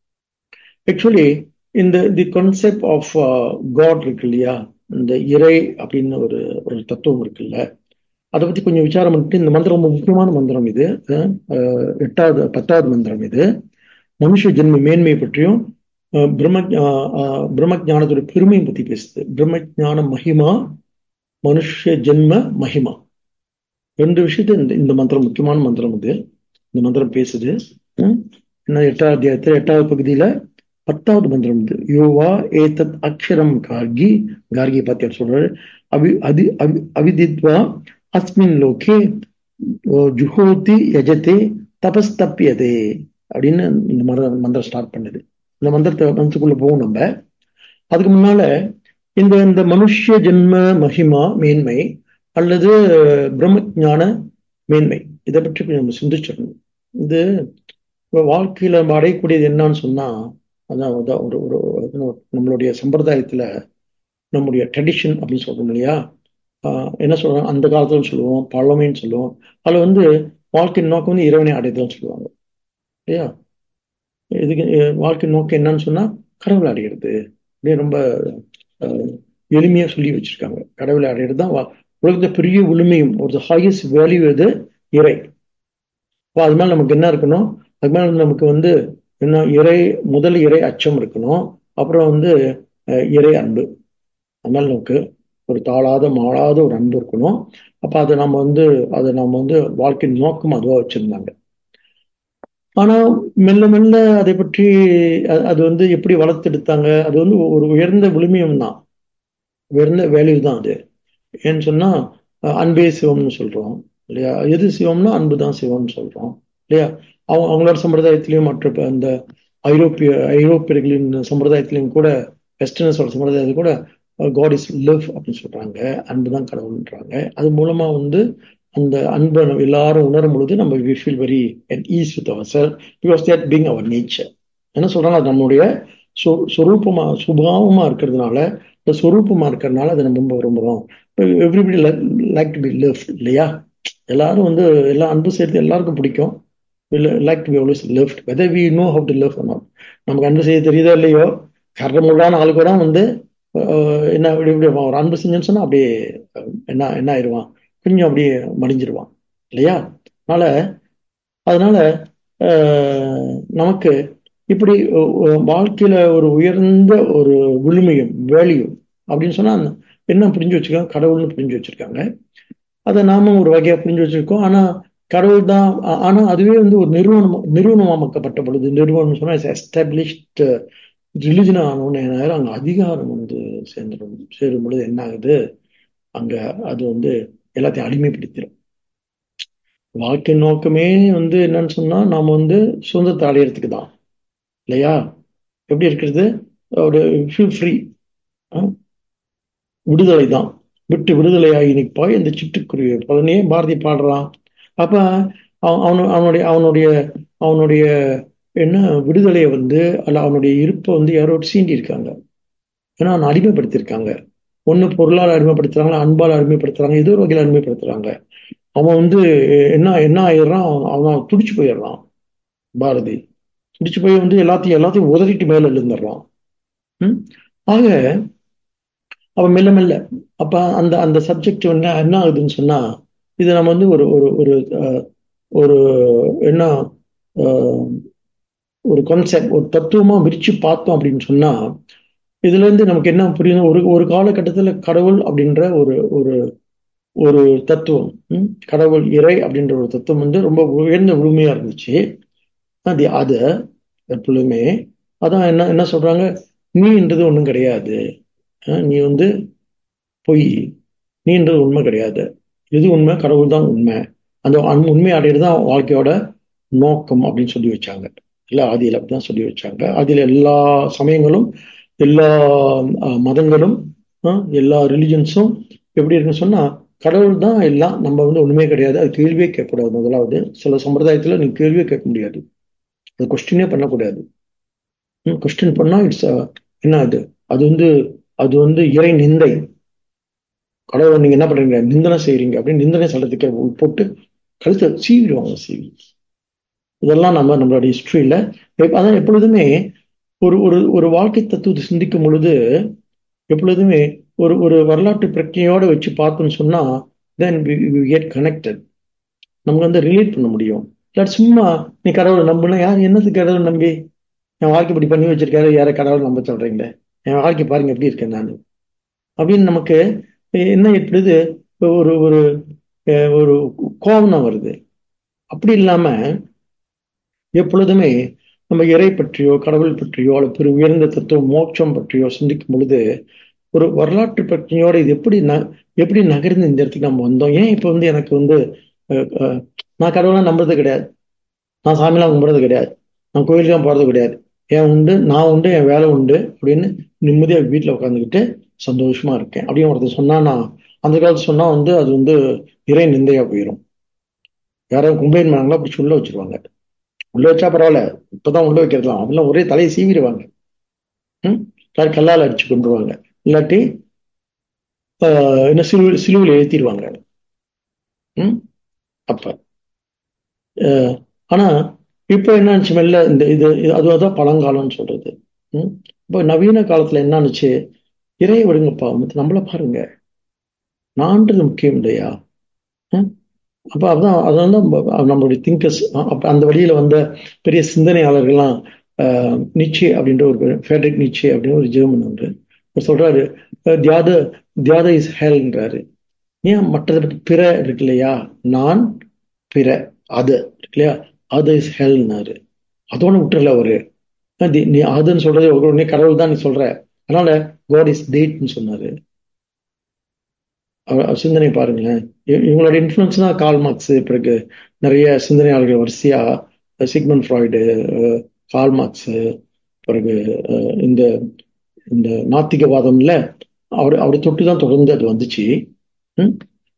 ஆக்சுவலி இந்த தி கான்செப்ட் ஆஃப் காட் இருக்கு இல்லையா இந்த இறை அப்படின்னு ஒரு ஒரு தத்துவம் இருக்குல்ல அதை பத்தி கொஞ்சம் விசாரம் பண்ணிட்டு இந்த மந்திரம் ரொம்ப முக்கியமான மந்திரம் இது அஹ், அஹ், எட்டாவது பத்தாவது மந்திரம் இது மனுஷ ஜென்ம மேன்மை பற்றியும் அஹ், பிரம்ம ஞா- அஹ், பிரம்ம ஞானத்தோட பெருமையை பத்தி பேசுது பிரம்ம ஞான மகிமா மனுஷ ஜென்ம மகிமா ரெண்டு விஷயத்த இந்த இந்த மந்திரம் முக்கியமான மந்திரம் இது இந்த மந்திரம் பேசுது ம்? என்ன எட்டாவது அத்தியாயத்துல எட்டாவது பகுதியில பத்தாவது மந்திரம் இது யோவா ஏதத் அக்ஷரம் கார்கி கார்கி பாத்தியார் சொல்றாரு அவி அதி அவி அவிதித்வா அஸ்மின் லோகே ஓ, ஜுஹோதி யஜதே தபஸ்தப்பியதே அப்படின்னு இந்த மந்திரம் மந்திரம் ஸ்டார்ட் பண்ணுது இந்த மந்திரத்தை மந்திரத்துக்குள்ள போவோம் நம்ம அதுக்கு முன்னால இந்த இந்த மனுஷ்ய ஜென்ம மகிமா மேன்மை அல்லது பிரம்ம ஞான மேன்மை இதை பற்றி கொஞ்சம் நம்ம சிந்திச்சிடணும் இது இப்ப வாழ்க்கையில நம்ம அடையக்கூடியது என்னன்னு சொன்னா அதான் அதான் ஒரு ஒரு ஒரு நம்மளுடைய சம்பிரதாயத்துல நம்முடைய ட்ரெடிஷன் அப்படின்னு சொல்றோம் இல்லையா ஆஹ் என்ன சொல்றோம் அந்த காலத்துல சொல்லுவோம் பழமைன்னு சொல்லுவோம் அதுல வந்து வாழ்க்கையின் நோக்கம் வந்து இறைவனை அடையதுன்னு சொல்லுவாங்க இல்லையா இதுக்கு அஹ், வாழ்க்கையின் நோக்கம் என்னன்னு சொன்னா கடவுளை அடையிறது அப்படியே ரொம்ப அஹ், எளிமையா சொல்லி வச்சிருக்காங்க கடவுளை அடையிறது தான் வா- உலகத்துல பெரிய உரிமையும் ஒரு ஹையஸ்ட் வேல்யூ எது இறை அப்போ அது மேல நமக்கு என்ன இருக்கணும் அது மேல நமக்கு வந்து என்ன இறை முதல் இறை அச்சம் இருக்கணும் அப்புறம் வந்து அஹ், இறை அன்பு அதனால நமக்கு ஒரு தாழாத மாளாத ஒரு அன்பு இருக்கணும் அப்ப அதை நம்ம வந்து அதை நம்ம வந்து வாழ்க்கையின் நோக்கம் அதுவா வச்சிருந்தாங்க ஆனா மெல்ல மெல்ல அதை பற்றி அ- அது வந்து எப்படி வளர்த்தெடுத்தாங்க அது வந்து ஒரு உயர்ந்த விழுமியம் தான் உயர்ந்த வேல்யூ தான் அது ஏன்னு சொன்னா அஹ், அன்பே சிவம்னு சொல்றோம் இல்லையா எது சிவம்னா அன்பு தான் சிவம்னு சொல்றோம் இல்லையா அவங்க அவங்களோட சம்பிரதாயத்திலையும் மற்ற இப்ப அந்த ஐரோப்பிய ஐரோப்பியர்களின் சம்பிரதாயத்திலையும் கூட வெஸ்டர்னஸோட சம்பிரதாயத்தில் கூட காட் இஸ் லவ் அப்படின்னு சொல்றாங்க அன்பு தான் கடவுள்ன்றாங்க அது மூலமா வந்து அந்த அன்பை நம்ம எல்லாரும் உணரும் பொழுது நம்ம we feel very at ease with our self because that being our nature என்ன சொல்றாங்க அது நம்மளுடைய சொ- சொரூபமா சுபாவமா இருக்கிறதுனால இந்த சொரூபமா இருக்கிறதுனால அதை நம்ம ரொம்ப விரும்புறோம் everybody like to be love இல்லையா எல்லாரும் வந்து எல்லா அன்பு செய்யறது எல்லாருக்கும் பிடிக்கும் like to be always love whether we know how to love not நமக்கு அன்பு செய்ய தெரியுதோ இல்லையோ கரமுள்ளான ஆள் கூட வந்து அஹ், என்ன இப்படி இப்படி ஒரு அன்பு செஞ்சேன்னு சொன்னா அப்படியே அஹ், என்ன என்ன ஆயிடுவான் கொஞ்சம் அப்படியே மடிஞ்சிருவான் இல்லையா அதனால அதனால அஹ், நமக்கு இப்படி ஒ- ஒ- வாழ்க்கையில ஒரு உயர்ந்த ஒரு விழுமியம் வேல்யூ அப்படின்னு சொன்னா அந்த- என்ன புரிஞ்சு வச்சிருக்காங்க கடவுள்னு புரிஞ்சு வச்சிருக்காங்க அதை நாம ஒரு வகையா புரிஞ்சு வச்சிருக்கோம் ஆனா கடவுள் தான் ஆ- ஆனா அதுவே வந்து ஒரு நிறுவனம் நிறுவனமாக்கப்பட்ட பொழுது நிறுவனம் சொன்னா எஸ்டாப்ளிஷ்ட் ரிலிஜன் ஆனோன்னு என்ன அங்க அதிகாரம் வந்து சேர்ந்துடும் சேரும் பொழுது என்ன ஆகுது அங்க அது வந்து எல்லாத்தையும் அடிமைப்படுத்திடும் வாழ்க்கை நோக்கமே வந்து என்னன்னு சொன்னா நாம வந்து சுதந்திரத்தை அடையறதுக்கு தான் இல்லையா எப்படி இருக்கிறது ஒரு ஃபீல் ஃப்ரீ விடுதலை தான் விட்டு விடுதலையாகி நிற்பாய் இந்த சிட்டுக்குருவி பழனியே பாரதி பாடுறான் அப்ப அவன் அவனு- அவனுடைய அவனுடைய அவனுடைய என்ன விடுதலையை வந்து அல்ல அவனுடைய இருப்பை வந்து யாரோ சீண்டி இருக்காங்க ஏன்னா அவனை அடிமைப்படுத்தியிருக்காங்க ஒண்ணு பொருளால் அடிமைப்படுத்துறாங்க அன்பால் அடிமைப்படுத்துறாங்க ஏதோ ஒரு வகையில் அடிமைப்படுத்துறாங்க அவன் வந்து என்ன என்ன ஆயிடுறான் அவன் அவன் துடிச்சு போயிடுறான் பாரதி துடிச்சு போய் வந்து எல்லாத்தையும் எல்லாத்தையும் உதறிட்டு மேல எழுந்துடுறான் ம்? ஆக அவன் மெல்ல மெல்ல அப்ப அந்த அந்த சப்ஜெக்ட் வந்து என்ன ஆகுதுன்னு சொன்னா இது நம்ம வந்து ஒரு ஒரு ஒரு அஹ், ஒரு என்ன அஹ், ஒரு கான்செப்ட் ஒரு தத்துவமா விரிச்சு பார்த்தோம் அப்படின்னு சொன்னா இதுல இருந்து நமக்கு என்ன புரியுது ஒரு ஒரு காலகட்டத்துல கடவுள் அப்படின்ற ஒரு ஒரு ஒரு தத்துவம் ம்? கடவுள் இறை அப்படின்ற ஒரு தத்துவம் வந்து ரொம்ப உயர்ந்த முழுமையா இருந்துச்சு அது அது எப்பொழுதுமே அதான் என்ன என்ன சொல்றாங்க நீன்றது ஒண்ணும் கிடையாது அஹ் நீ வந்து பொய் நீன்றது உண்மை கிடையாது எது உண்மை கடவுள் தான் உண்மை அந்த அன்- உண்மை அடையிறது தான் வாழ்க்கையோட நோக்கம் அப்படின்னு சொல்லி வச்சாங்க இல்ல ஆதியில் அப்படிதான் சொல்லி வச்சாங்க ஆதியில எல்லா சமயங்களும் எல்லா அஹ், மதங்களும் அஹ், எல்லா ரிலிஜன்ஸும் எப்படி இருக்குன்னு சொன்னா கடவுள் தான் எல்லாம் நம்ம வந்து ஒண்ணுமே கிடையாது அது கேள்வியே கேட்கக்கூடாது முதலாவது சில சம்பிரதாயத்துல நீங்க கேள்வியே கேட்க முடியாது அது கொஸ்டினே பண்ணக்கூடாது கொஸ்டின் பண்ணா இட்ஸ் என்ன அது அது வந்து அது வந்து இறை நிந்தை கடவுளை நீங்க என்ன பண்றீங்க நிந்தனை செய்றீங்க அப்படின்னு நிந்தனை சட்டத்துக்கு போட்டு கழுத்தை சீவிடுவாங்க சீவி இதெல்லாம் நம்ம நம்மளோட ஹிஸ்டரியில அதான் எப்பொழுதுமே ஒரு ஒரு ஒரு வாழ்க்கை தத்துவத்தை சிந்திக்கும் பொழுது எப்பொழுதுமே ஒரு ஒரு வரலாற்று பிரச்சனையோட வச்சு பார்த்தோம்னு சொன்னா தென் கெட் கனெக்டட் நமக்கு வந்து ரிலேட் பண்ண முடியும் இல்லாட்டி சும்மா நீ கடவுளை நம்புனா யார் என்னது கடவுள் நம்பி என் வாழ்க்கை இப்படி பண்ணி வச்சிருக்காரு யாரை கடவுள் நம்ப சொல்றீங்களே என் வாழ்க்கை பாருங்க எப்படி இருக்கேன் நான் அப்படின்னு நமக்கு என்ன ஏற்படுது ஒரு ஒரு அஹ், ஒரு கோபம் தான் வருது அப்படி இல்லாம எப்பொழுதுமே நம்ம இறை பற்றியோ கடவுள் பற்றியோ அல்லது பெரு உயர்ந்த தத்துவம் மோட்சம் பற்றியோ சிந்திக்கும் பொழுது ஒரு வரலாற்று பிரச்சனையோட இது எப்படி ந எப்படி நகர்ந்து இந்த இடத்துக்கு நம்ம வந்தோம் ஏன் இப்போ வந்து எனக்கு வந்து அஹ், அஹ், நான் கடவுளை நம்புறது கிடையாது நான் சாமிலாம் கும்பிட்றது கிடையாது நான் கோயிலுக்கெல்லாம் போறது கிடையாது ஏன் உண்டு நான் உண்டு என் வேலை உண்டு அப்படின்னு நிம்மதியா வீட்டில் உட்காந்துக்கிட்டு சந்தோஷமா இருக்கேன் அப்படின்னு ஒருத்தர் சொன்னா நான் அந்த காலத்து சொன்னா வந்து அது வந்து இறை நிந்தையா போயிடும் யாராவது கம்ப்ளைண்ட் பண்ணாங்களோ அப்படி உள்ள வச்சிருவாங்க உள்ள வச்சா பரவாயில்ல இப்பதான் உள்ள வைக்கிறதுலாம் அதெல்லாம் ஒரே தலையை சீவிடுவாங்க ம் இல்லாட்டி கல்லால் அடிச்சு கொண்டுருவாங்க இல்லாட்டி ஆஹ், என்ன சிலுவை சிலுவையில் ஏற்றிடுவாங்க ம் அப்ப ஆஹ், ஆனா இப்போ என்ன ஆச்சு மெல்ல இந்த இது இது- அது அதான் பழங்காலம்னு சொல்றது ம் இப்போ நவீன காலத்துல என்ன ஆச்சு இறைய விடுங்கப்பா மத்த நம்மள பாருங்க நான்றது முக்கியம் இல்லையா ம்? அப்ப அதான் அதான் நம்ம- நம்மளுடைய திங்கர்ஸ் அந்த வழியில வந்த பெரிய சிந்தனையாளர்கள்லாம் ஆஹ், நிச்சே அப்படின்ற ஒரு ஃபேட்ரிக் நிச்சே அப்படின்னு ஒரு ஜெர்மன் உண்டு அவர் சொல்றாரு தியாத தியாத இஸ் ஹேல்ன்றாரு ஏன் மற்றதை பற்றி பிற இருக்கு இல்லையா நான் பிற அது இருக்கு இல்லையா அது இஸ் ஹெல்னாரு அதோட விட்டுறல அவரு அது நீ அதுன்னு சொல்றது உடனே கடவுள் தான் நீ சொல்ற அதனால காட் இஸ் டேட்னு சொன்னாரு அவர் அவர் சிந்தனை பாருங்களேன் இ- இவங்களோட இன்ஃப்ளூயன்ஸ் தான் கால் மார்க்ஸ் பிறகு நிறைய சிந்தனையாளர்கள் வரிசையா Sigmund Freud ah, Karl Marx பிறகு அஹ், இந்த இந்த நாத்திகவாதம்ல அவர் அவரை தொட்டு தான் தொடர்ந்து அது வந்துச்சு ம்?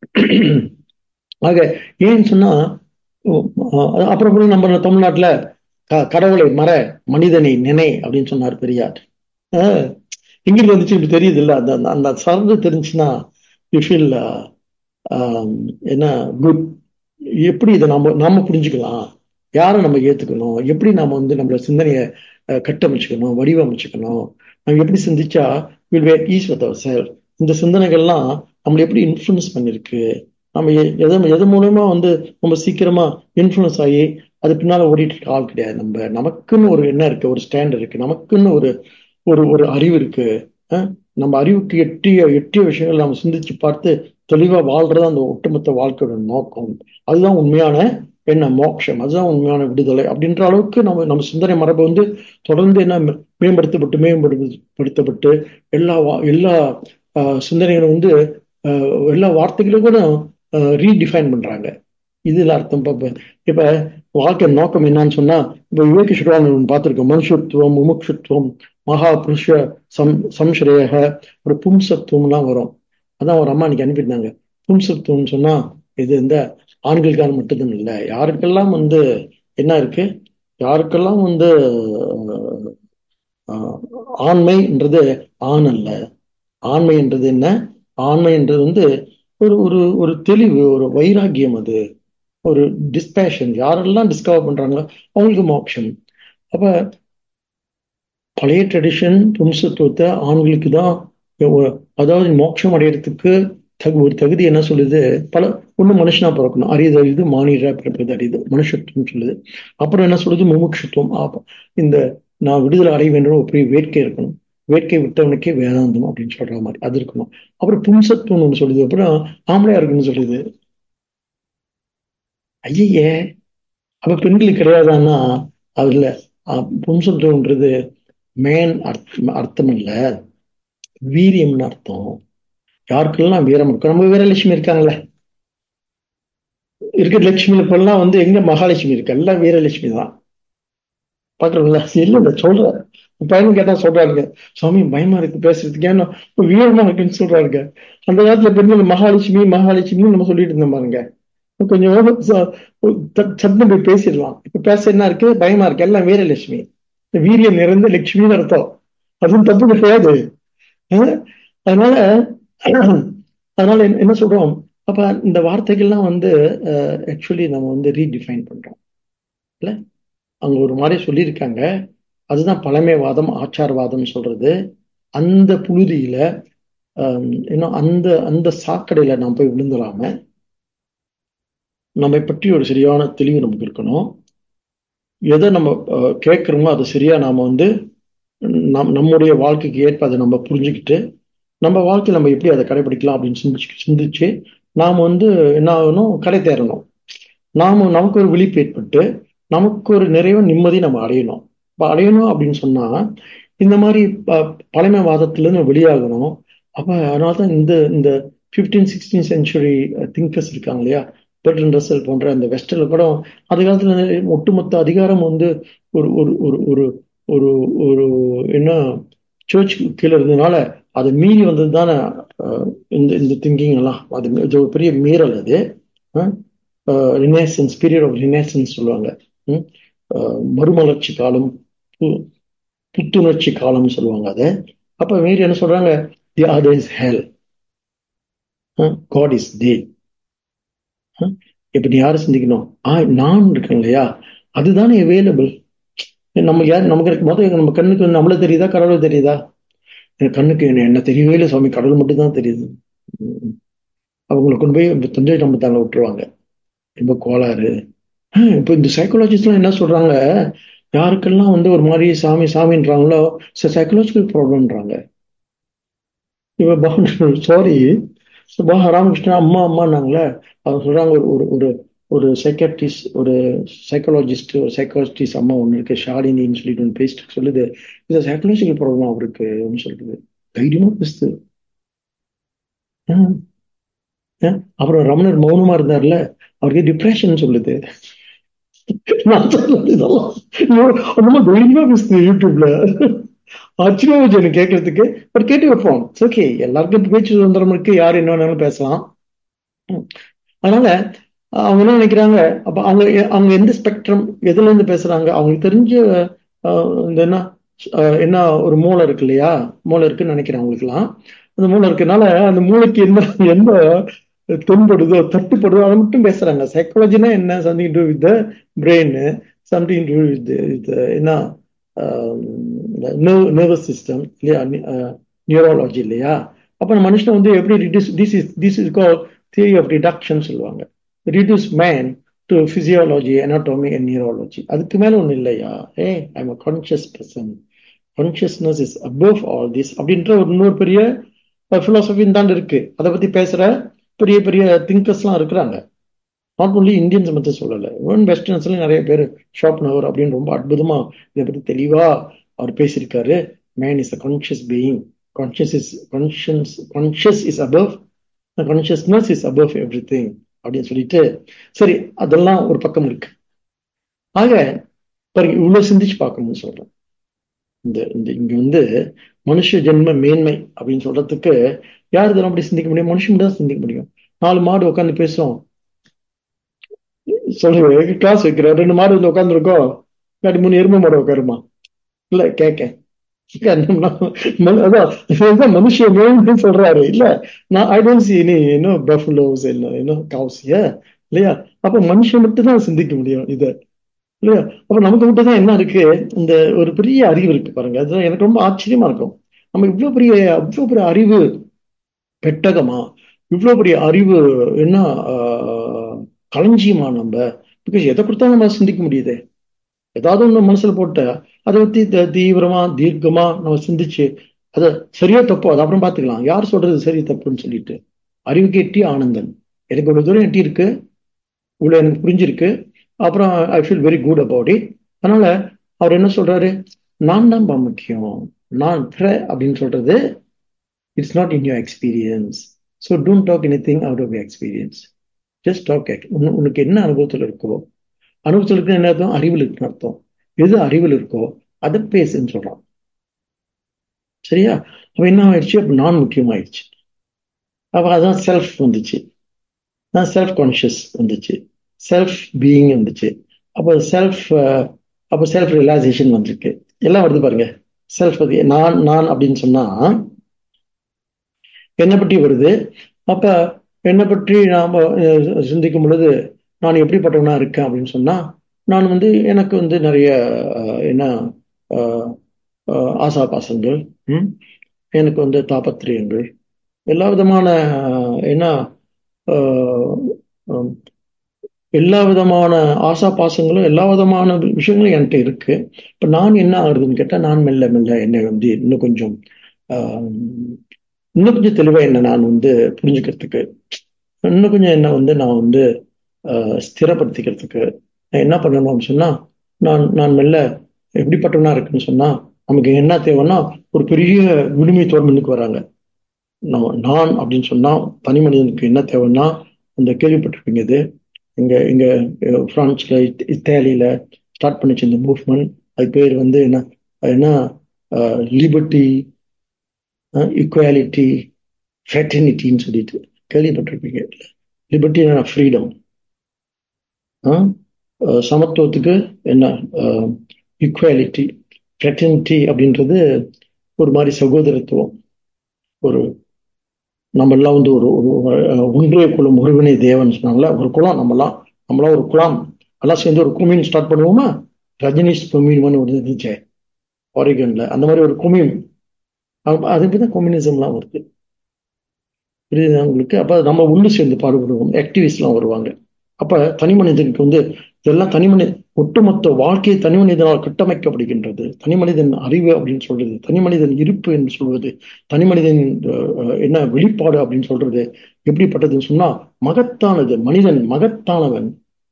ஆக ஏன்னு சொன்னா உம், அஹ், அப்புறம் அப்புறம் நம்ம தமிழ்நாட்டுல க- கடவுளை மற மனிதனை நினை அப்படின்னு சொன்னார் பெரியார் அஹ், எங்கிருந்து வந்துச்சு இப்படி தெரியுது இல்ல அந்த அந்த- அந்த சரந்து தெரிஞ்சுன்னா யூ ஃபீல் என்ன குட் எப்படி இதை நம்ம நாம புரிஞ்சுக்கலாம் யாரை நம்ம ஏத்துக்கணும் எப்படி நாம வந்து நம்மளோட சிந்தனையை அஹ், கட்டமைச்சுக்கணும் வடிவமைச்சுக்கணும் நம்ம எப்படி சிந்திச்சா will where ease with our self இந்த சிந்தனைகள்லாம் நம்மளை எப்படி இன்ஃப்ளூயன்ஸ் பண்ணிருக்கு நம்ம எ- எது எது மூலமா வந்து நம்ம சீக்கிரமா இன்ஃப்ளூயன்ஸ் ஆகி அது பின்னால ஓடிட்டு இருக்க ஆள் கிடையாது நம்ம நமக்குன்னு ஒரு என்ன இருக்கு ஒரு ஸ்டாண்ட் இருக்கு நமக்குன்னு ஒரு ஒரு ஒரு அறிவு இருக்கு அஹ் நம்ம அறிவுக்கு எட்டிய எட்டிய விஷயங்கள் நம்ம சிந்திச்சு பார்த்து தெளிவா வாழ்றது அந்த ஒட்டுமொத்த வாழ்க்கையோட நோக்கம் அதுதான் உண்மையான என்ன மோட்சம் அதுதான் உண்மையான விடுதலை அப்படின்ற அளவுக்கு நம்ம நம்ம சிந்தனை மரபு வந்து தொடர்ந்து என்ன மே- மேம்படுத்தப்பட்டு மேம்படுத்தப்பட்டு எல்லா வா- எல்லா ஆஹ், சிந்தனைகளும் வந்து ஆஹ், எல்லா வார்த்தைகளும் கூட ரீடிஃபைன் பண்றாங்க இதுல அர்த்தம் இப்ப இப்ப வாழ்க்கை நோக்கம் என்னன்னு சொன்னா இப்ப விவேக சுடானன் பார்த்திருக்கோம் மனுஷத்துவம் முமுட்சுத்துவம் மகா புருஷ சம் சம்ஸ்ரேக ஒரு பும்சத்துவம்லாம் வரும் அதான் ஒரு அம்மா இன்னைக்கு அனுப்பியிருந்தாங்க பும்சத்துவம்னு சொன்னா இது இந்த ஆண்களுக்கான மட்டும்தான் இல்லை யாருக்கெல்லாம் வந்து என்ன இருக்கு யாருக்கெல்லாம் வந்து ஆஹ், ஆண்மைன்றது ஆண் அல்ல ஆண்மைன்றது என்ன ஆண்மைன்றது வந்து ஒரு ஒரு ஒரு தெளிவு ஒரு வைராக்கியம் அது ஒரு டிஸ்பேஷன் யாரெல்லாம் டிஸ்கவர் பண்றாங்களோ அவங்களுக்கு மோட்சம் அப்ப பழைய ட்ரெடிஷன் பும்சத்துவத்தை ஆண்களுக்கு தான் ஒரு- அதாவது மோட்சம் அடையறதுக்கு தகு ஒரு தகுதி என்ன சொல்லுது பல ஒண்ணு மனுஷனா பிறக்கணும் அரிது அரிது மானிடரா பிறப்பது அரிது மனுஷத்துவம் சொல்லுது அப்புறம் என்ன சொல்லுது முமுட்சுத்துவம் ஆப்ப இந்த நான் விடுதலை அடைய வேண்டும் ஒரு பெரிய வேட்கை இருக்கணும் வேட்கை விட்டவனுக்கே வேதாந்தம் அப்படின்னு சொல்ற மாதிரி அது இருக்கணும் அப்புறம் பும்சத்துவம் ஒண்ணு சொல்லுது அப்புறம் ஆம்பளையா இருக்குன்னு சொல்லுது ஐயே அப்ப பெண்களுக்கு கிடையாதான்னா அதுல அஹ், பும்சத்துவம்ன்றது மேன் அர்த்தம் அர்த்தம் இல்ல வீரியம்னு அர்த்தம் யாருக்கெல்லாம் வீரம் இருக்கும் நம்ம வீரலட்சுமி இருக்காங்கல்ல இருக்கிற லட்சுமி இப்பெல்லாம் வந்து எங்க மகாலட்சுமி இருக்கு எல்லாம் வீரலட்சுமி தான் பாக்குறோம்ல இல்ல இல்ல சொல்றேன் பையன் கேட்டா சொல்றாருங்க சுவாமி பயமா இருக்கு பேசுறதுக்கு ஏன்னா வீரமா இருக்குன்னு சொல்றாருங்க அந்த காலத்துல பெண்கள் மகாலட்சுமி மகாலட்சுமி நம்ம சொல்லிட்டு இருந்தோம் பாருங்க கொஞ்சம் சத்தம் போய் பேசிடலாம் இப்ப பேச என்ன இருக்கு பயமா இருக்கு எல்லாம் வீரலட்சுமி வீரியம் நிறைந்த லட்சுமின்னு அர்த்தம் அதுவும் தப்பு கிடையாது அதனால அதனால என்ன சொல்றோம் அப்ப இந்த வார்த்தைகள்லாம் வந்து ஆக்சுவலி நம்ம வந்து ரீடிஃபைன் பண்றோம் இல்ல அங்க ஒரு மாதிரி சொல்லியிருக்காங்க அதுதான் பழமைவாதம் ஆச்சாரவாதம் சொல்றது அந்த புழுதியில இன்னும் அந்த அந்த சாக்கடையில நாம் போய் விழுந்துடாம நம்மை பற்றி ஒரு சரியான தெளிவு நமக்கு இருக்கணும் எதை நம்ம கேட்குறோமோ அதை சரியா நாம வந்து நம் நம்முடைய வாழ்க்கைக்கு ஏற்ப அதை நம்ம புரிஞ்சுக்கிட்டு நம்ம வாழ்க்கையில் நம்ம எப்படி அதை கடைபிடிக்கலாம் அப்படின்னு சிந்திச்சு சிந்திச்சு நாம் வந்து என்ன ஆகணும் கடை தேரணும் நாம நமக்கு ஒரு விழிப்பு ஏற்பட்டு நமக்கு ஒரு நிறைவு நிம்மதி நம்ம அடையணும் இப்போ அடையணும் அப்படின்னு சொன்னா இந்த மாதிரி பழமைவாதத்திலிருந்து வெளியாகணும் அப்ப அதனால தான் இந்த இந்த ஃபிஃப்டீன் சிக்ஸ்டீன் சென்ச்சுரி திங்கர்ஸ் இருக்காங்க இல்லையா பெர்டன் ரசல் போன்ற அந்த வெஸ்டர்ல கூட அந்த காலத்துல ஒட்டுமொத்த அதிகாரம் வந்து ஒரு ஒரு ஒரு ஒரு ஒரு ஒரு என்ன சர்ச் கீழே இருந்ததுனால அதை மீறி வந்தது தானே இந்த இந்த திங்கிங் எல்லாம் அது ஒரு பெரிய மீறல் அது ரினேசன்ஸ் பீரியட் ஆஃப் ரினேசன்ஸ் சொல்லுவாங்க மறுமலர்ச்சி காலம் புத்துணர்ச்சி காலம்னு சொல்லுவாங்க அதை அப்ப மீறி என்ன சொல்றாங்க the other is hell God is dead இப்ப நீ யாரை சிந்திக்கணும் ஆ நான் இருக்கேன் இல்லையா அதுதானே அவைலபிள் நம்ம யார் நமக்கு முதல் நம்ம கண்ணுக்கு நம்மள தெரியுதா கடவுள் தெரியுதா என் கண்ணுக்கு என்ன என்ன தெரியவே இல்லை சுவாமி கடவுள் மட்டும் தான் தெரியுது அவங்களை கொண்டு போய் தஞ்சை நம்பத்தாங்க விட்டுருவாங்க ரொம்ப கோளாறு இப்போ இந்த சைக்காலஜிஸ்ட்லாம் என்ன சொல்றாங்க யாருக்கெல்லாம் வந்து ஒரு மாதிரி சாமி சாமின்றாங்களோ சைக்கலாஜிக்கல் ப்ராப்ளம்ன்றாங்க இவ பகவான் சாரி ராமகிருஷ்ணா அம்மா அம்மானாங்களே அவங்க சொல்றாங்க ஒரு ஒரு ஒரு ஒரு சைக்காட்ரிஸ்ட் ஒரு சைக்காலஜிஸ்ட் ஒரு சைக்காலஜிஸ்ட் அம்மா ஒன்று இருக்கு ஷாலினின்னு சொல்லிட்டு ஒன்று பேசிட்டு சொல்லுது இது சைக்காலஜிக்கல் ப்ராப்ளம் அவருக்கு சொல்லுது தைரியமா பேசுது அப்புறம் ரமணர் மௌனமா இருந்தார்ல அவருக்கு டிப்ரெஷன் சொல்லுது நான் சொல்றது இதெல்லாம் ரொம்ப தைரியமா பேசுது யூடியூப்ல ஆச்சரியமா வச்சு எனக்கு கேட்கறதுக்கு பட் கேட்டு வைப்போம் ஓகே எல்லாருக்கும் பேச்சு சுதந்திரம் இருக்கு யார் என்ன வேணாலும் பேசலாம் அதனால அவங்க என்ன நினைக்கிறாங்க அப்ப அவங்க அவங்க எந்த ஸ்பெக்ட்ரம் எதுல இருந்து பேசுறாங்க அவங்களுக்கு தெரிஞ்ச இந்த என்ன என்ன ஒரு மூளை இருக்கு இல்லையா மூளை இருக்குன்னு நினைக்கிறேன் அவங்களுக்குலாம் அந்த மூளை இருக்கனால அந்த மூளைக்கு என்ன எந்த தென்படுதோ தட்டுப்படுதோ அதை மட்டும் பேசுறாங்க சைக்காலஜினா என்ன something to with brain something to with என்ன நர்வஸ் சிஸ்டம் இல்லையா நியூரோலஜி இல்லையா அப்ப மனுஷனை வந்து எப்படி reduce this is this is call theory of reduction சொல்லுவாங்க reduce man to physiology, anatomy, and neurology. அதுக்கு மேல ஒண்ணு இல்லையா a I'm a conscious person consciousness is above all this அப்படின்ற ஒரு இன்னொரு பெரிய பிலாசபின்னு தான் இருக்கு அதை பத்தி பேசுற பெரிய பெரிய திங்கர்ஸ்லாம் இருக்கிறாங்க நாட் ஒன்லி இந்தியன்ஸ் மட்டும் சொல்லலை ஈவன் வெஸ்டர்ன்ஸ்ல நிறைய பேர் ஷாப் நவர் அப்படின்னு ரொம்ப அற்புதமா இதை பத்தி தெளிவா அவர் பேசியிருக்காரு man is a conscious being conscious is conscious conscious is above consciousness is above everything அப்படின்னு சொல்லிட்டு சரி அதெல்லாம் ஒரு பக்கம் இருக்கு ஆக பாருங்க இவ்வளவு சிந்திச்சு பார்க்கணும்னு சொல்றேன் இந்த இந்த இங்க வந்து மனுஷ ஜென்ம மேன்மை அப்படின்னு சொல்றதுக்கு யார் இதெல்லாம் அப்படி சிந்திக்க முடியும் மனுஷன் தான் சிந்திக்க முடியும் நாலு மாடு உட்காந்து பேசும் சொல்லுங்க கிளாஸ் வைக்கிற ரெண்டு மாடு வந்து உட்காந்துருக்கோம் இல்லாட்டி மூணு எருமை மாடு உட்காருமா இல்ல கேட்க அதான் மனுஷ மேன்மை சொல்றாரு இல்ல நான் I don't see any you know buffaloes என்ன யூனோ கவுஸ் இல்லையா அப்ப மனுஷன் மட்டும் தான் சிந்திக்க முடியும் இத இல்லையா அப்ப நமக்கு மட்டும் தான் என்ன இருக்கு இந்த ஒரு பெரிய அறிவு இருக்கு பாருங்க அதுதான் எனக்கு ரொம்ப ஆச்சரியமா இருக்கும் நம்ம இவ்வளவு பெரிய அவ்வளவு பெரிய அறிவு பெட்டகமா இவ்வளவு பெரிய அறிவு என்ன களஞ்சியமா நம்ம பிகாஸ் எதை கொடுத்தாலும் நம்ம சிந்திக்க முடியுது ஏதாவது ஒண்ணு மனசுல போட்ட அதை பத்தி தீவிரமா தீர்க்கமா நம்ம சிந்திச்சு அதை சரியா தப்போ அது அப்புறம் பாத்துக்கலாம் யார் சொல்றது சரி தப்புன்னு சொல்லிட்டு அறிவுக்கு எட்டி ஆனந்தன் எனக்கு இவ்வளவு தூரம் எட்டி இருக்கு இவ்வளவு எனக்கு புரிஞ்சிருக்கு அப்புறம் I feel very good about it அதனால அவர் என்ன சொல்றாரு நான் தான் முக்கியம் நான் அப்படின்னு சொல்றது it's not in your experience so don't talk anything out of experience just talk it உனக்கு என்ன அனுபவத்தில் இருக்கோ அனுபவத்தில் இருக்கு என்ன அர்த்தம் அறிவில் இருக்குன்னு அர்த்தம் எது அறிவில் இருக்கோ அதை பேசுன்னு சொல்றான் சரியா அப்ப என்ன ஆயிடுச்சு அப்ப நான் முக்கியமாயிடுச்சு அப்ப அதான் செல்ஃப் வந்துச்சு நான் செல்ஃப் கான்ஷியஸ் வந்துச்சு செல்ஃப் பீயிங் வந்துச்சு அப்போ செல்ஃப் அப்போ செல்ஃப் ரியலைசேஷன் வந்திருக்கு எல்லாம் வருது பாருங்க செல்ஃப் பத்தி நான் நான் அப்படின்னு சொன்னா என்னை பற்றி வருது அப்ப என்னை பற்றி நாம சிந்திக்கும் பொழுது நான் எப்படிப்பட்டவனா இருக்கேன் அப்படின்னு சொன்னா நான் வந்து எனக்கு வந்து நிறைய என்ன ஆசா பாசங்கள் எனக்கு வந்து தாபத்திரியங்கள் எல்லா விதமான என்ன எல்லா விதமான ஆசா பாசங்களும் எல்லா விதமான விஷயங்களும் என்கிட்ட இருக்கு இப்ப நான் என்ன ஆகுதுன்னு கேட்டா நான் மெல்ல மெல்ல என்னை வந்து இன்னும் கொஞ்சம் இன்னும் கொஞ்சம் தெளிவா என்ன நான் வந்து புரிஞ்சுக்கிறதுக்கு இன்னும் கொஞ்சம் என்ன வந்து நான் வந்து ஸ்திரப்படுத்திக்கிறதுக்கு நான் என்ன பண்ணணும்னு சொன்னா நான் நான் மெல்ல எப்படிப்பட்டவனா இருக்குன்னு சொன்னா நமக்கு என்ன தேவைன்னா ஒரு பெரிய விடுமை தோல்மனுக்கு வராங்க நான் அப்படின்னு சொன்னா தனி மனிதனுக்கு என்ன தேவைன்னா அந்த கேள்விப்பட்டிருப்பீங்க இது இங்க இங்க பிரான்ஸ்ல இத்தாலியில ஸ்டார்ட் பண்ணிச்சு இந்த மூவ்மெண்ட் அது பேர் வந்து என்ன என்ன லிபர்ட்டி ஈக்குவாலிட்டி ஃபெட்டர்னிட்டின்னு சொல்லிட்டு கேள்விப்பட்டிருப்பீங்க லிபர்ட்டி ஃப்ரீடம் சமத்துவத்துக்கு என்ன ஈக்குவாலிட்டி ஃப்ரெட்டர்னிட்டி அப்படின்றது ஒரு மாதிரி சகோதரத்துவம் ஒரு நம்ம எல்லாம் வந்து ஒரு ஒன்றிய குலம் ஒருவினை தேவன் சொன்னாங்களா ஒரு குலம் நம்மலாம் நம்மளாம் ஒரு குலம் எல்லாம் சேர்ந்து ஒரு குமின் ஸ்டார்ட் பண்ணுவோமா ரஜினிஷ் குமின் ஒரு இருந்துச்சு ஆரிகன்ல அந்த மாதிரி ஒரு குமின் அதுக்கு தான் கம்யூனிசம்லாம் வருது புரியுது உங்களுக்கு அப்ப நம்ம உள்ளு சேர்ந்து பாடுபடுவோம் ஆக்டிவிஸ்ட்லாம் வருவாங்க அப்ப தனி மனிதனுக்கு வந்து இதெல்லாம் தனி மனித ஒட்டுமொத்த வாழ்க்கை தனி மனிதனால் கட்டமைக்கப்படுகின்றது தனி மனிதன் அறிவு அப்படின்னு சொல்றது தனி மனிதன் இருப்பு என்று சொல்வது தனி மனிதன் என்ன வெளிப்பாடு அப்படின்னு சொல்றது எப்படிப்பட்டதுன்னு சொன்னா மகத்தானது மனிதன் மகத்தானவன்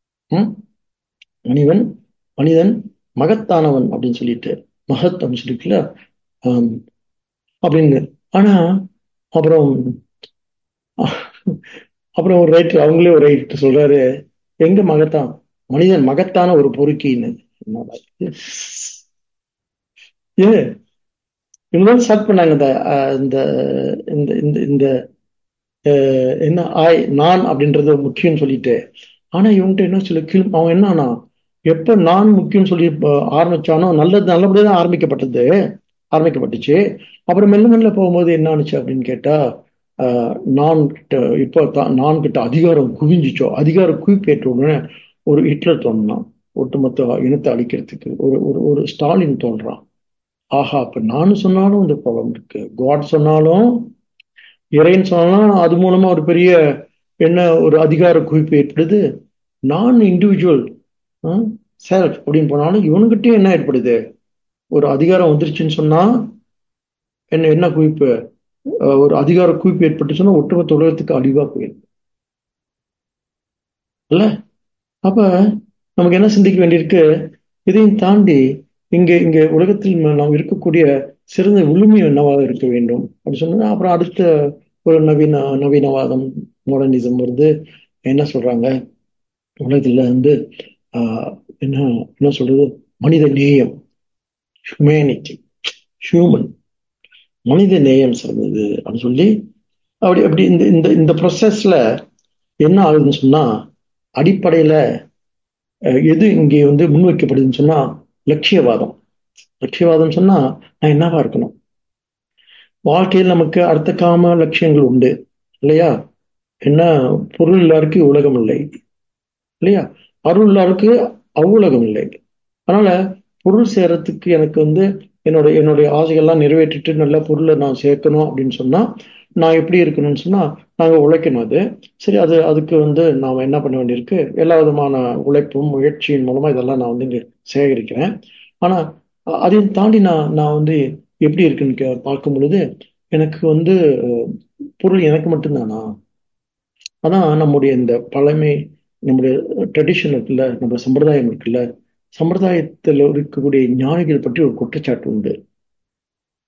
மனிதன் மனிதன் மகத்தானவன் அப்படின்னு சொல்லிட்டு மகத் அப்படின்னு சொல்லிட்டுல அப்படின்னு ஆனா அப்புறம் அப்புறம் ஒரு ரைட்டர் அவங்களே ஒரு ரைட்டர் சொல்றாரு எங்க மகத்தான் மனிதன் மகத்தான ஒரு பொறுக்கின்னு ஏ இவங்க ஸ்டார்ட் பண்ணாங்க இந்த இந்த இந்த இந்த என்ன ஆய் நான் அப்படின்றது முக்கியம் சொல்லிட்டு ஆனா இவன்கிட்ட என்ன சில கீழ் அவன் என்னன்னா எப்ப நான் முக்கியம் சொல்லி ஆரம்பிச்சானோ நல்லது நல்லபடியா தான் ஆரம்பிக்கப்பட்டது ஆரம்பிக்கப்பட்டுச்சு அப்புறம் மெல்ல மெல்ல போகும்போது என்ன ஆனிச்சு அப்படின்னு கேட்டா நான் கிட்ட இப்போ நான் கிட்ட அதிகாரம் குவிஞ்சிச்சோ அதிகாரம் குவிப்பேற்ற உடனே ஒரு ஹிட்லர் தோன்றான் ஒட்டுமொத்த இனத்தை அழிக்கிறதுக்கு ஒரு ஒரு ஒரு ஸ்டாலின் தோன்றான் ஆஹா அப்ப நானும் சொன்னாலும் இந்த ப்ராப்ளம் இருக்கு காட் சொன்னாலும் இறைன்னு சொன்னாலும் அது மூலமா ஒரு பெரிய என்ன ஒரு அதிகார குவிப்பு ஏற்படுது நான் இண்டிவிஜுவல் செல்ஃப் அப்படின்னு போனாலும் இவனுக்கிட்டயும் என்ன ஏற்படுது ஒரு அதிகாரம் வந்துருச்சுன்னு சொன்னா என்ன என்ன குவிப்பு ஒரு அதிகார குவிப்பு ஏற்பட்டுச்சுன்னா ஒட்டுமொத்த உலகத்துக்கு அழிவா போயிருக்கு இல்ல அப்ப நமக்கு என்ன சிந்திக்க வேண்டியிருக்கு இதையும் தாண்டி இங்க இங்க உலகத்தில் நாம் இருக்கக்கூடிய சிறந்த உரிமை என்னவாக இருக்க வேண்டும் அப்படின்னு சொன்னா அப்புறம் அடுத்த ஒரு நவீன நவீனவாதம் மாடர்னிசம் வருது என்ன சொல்றாங்க உலகத்துல வந்து ஆஹ் என்ன என்ன சொல்றது மனித நேயம் ஹியூமனிட்டி ஹியூமன் மனித நேயம் சொல்றது அப்படின்னு சொல்லி அப்படி அப்படி இந்த இந்த இந்த ப்ரொசஸ்ல என்ன ஆகுதுன்னு சொன்னா அடிப்படையில எது இங்கே வந்து முன்வைக்கப்படுதுன்னு சொன்னா லட்சியவாதம் லட்சியவாதம் சொன்னா நான் என்னவா இருக்கணும் வாழ்க்கையில் நமக்கு அர்த்த காம லட்சியங்கள் உண்டு இல்லையா என்ன பொருள் இல்லாருக்கு உலகம் இல்லை இல்லையா அருள் இல்லாருக்கு அவ்வுலகம் இல்லை அதனால பொருள் சேரத்துக்கு எனக்கு வந்து என்னோட என்னுடைய ஆசைகள்லாம் நிறைவேற்றிட்டு நல்ல பொருளை நான் சேர்க்கணும் அப்படின்னு சொன்னா நான் எப்படி இருக்கணும்னு சொன்னா நாங்க உழைக்கணும் அது சரி அது அதுக்கு வந்து நாம் என்ன பண்ண வேண்டியிருக்கு எல்லா விதமான உழைப்பும் முயற்சியின் மூலமா இதெல்லாம் நான் வந்து இங்க சேகரிக்கிறேன் ஆனா அதையும் தாண்டி நான் நான் வந்து எப்படி இருக்குன்னு பார்க்கும் பொழுது எனக்கு வந்து பொருள் எனக்கு மட்டும்தானா அதான் நம்முடைய இந்த பழமை நம்முடைய ட்ரெடிஷன் இருக்குல்ல நம்ம சம்பிரதாயம் இருக்குல்ல சம்பிரதாயத்தில் இருக்கக்கூடிய ஞானிகள் பற்றி ஒரு குற்றச்சாட்டு உண்டு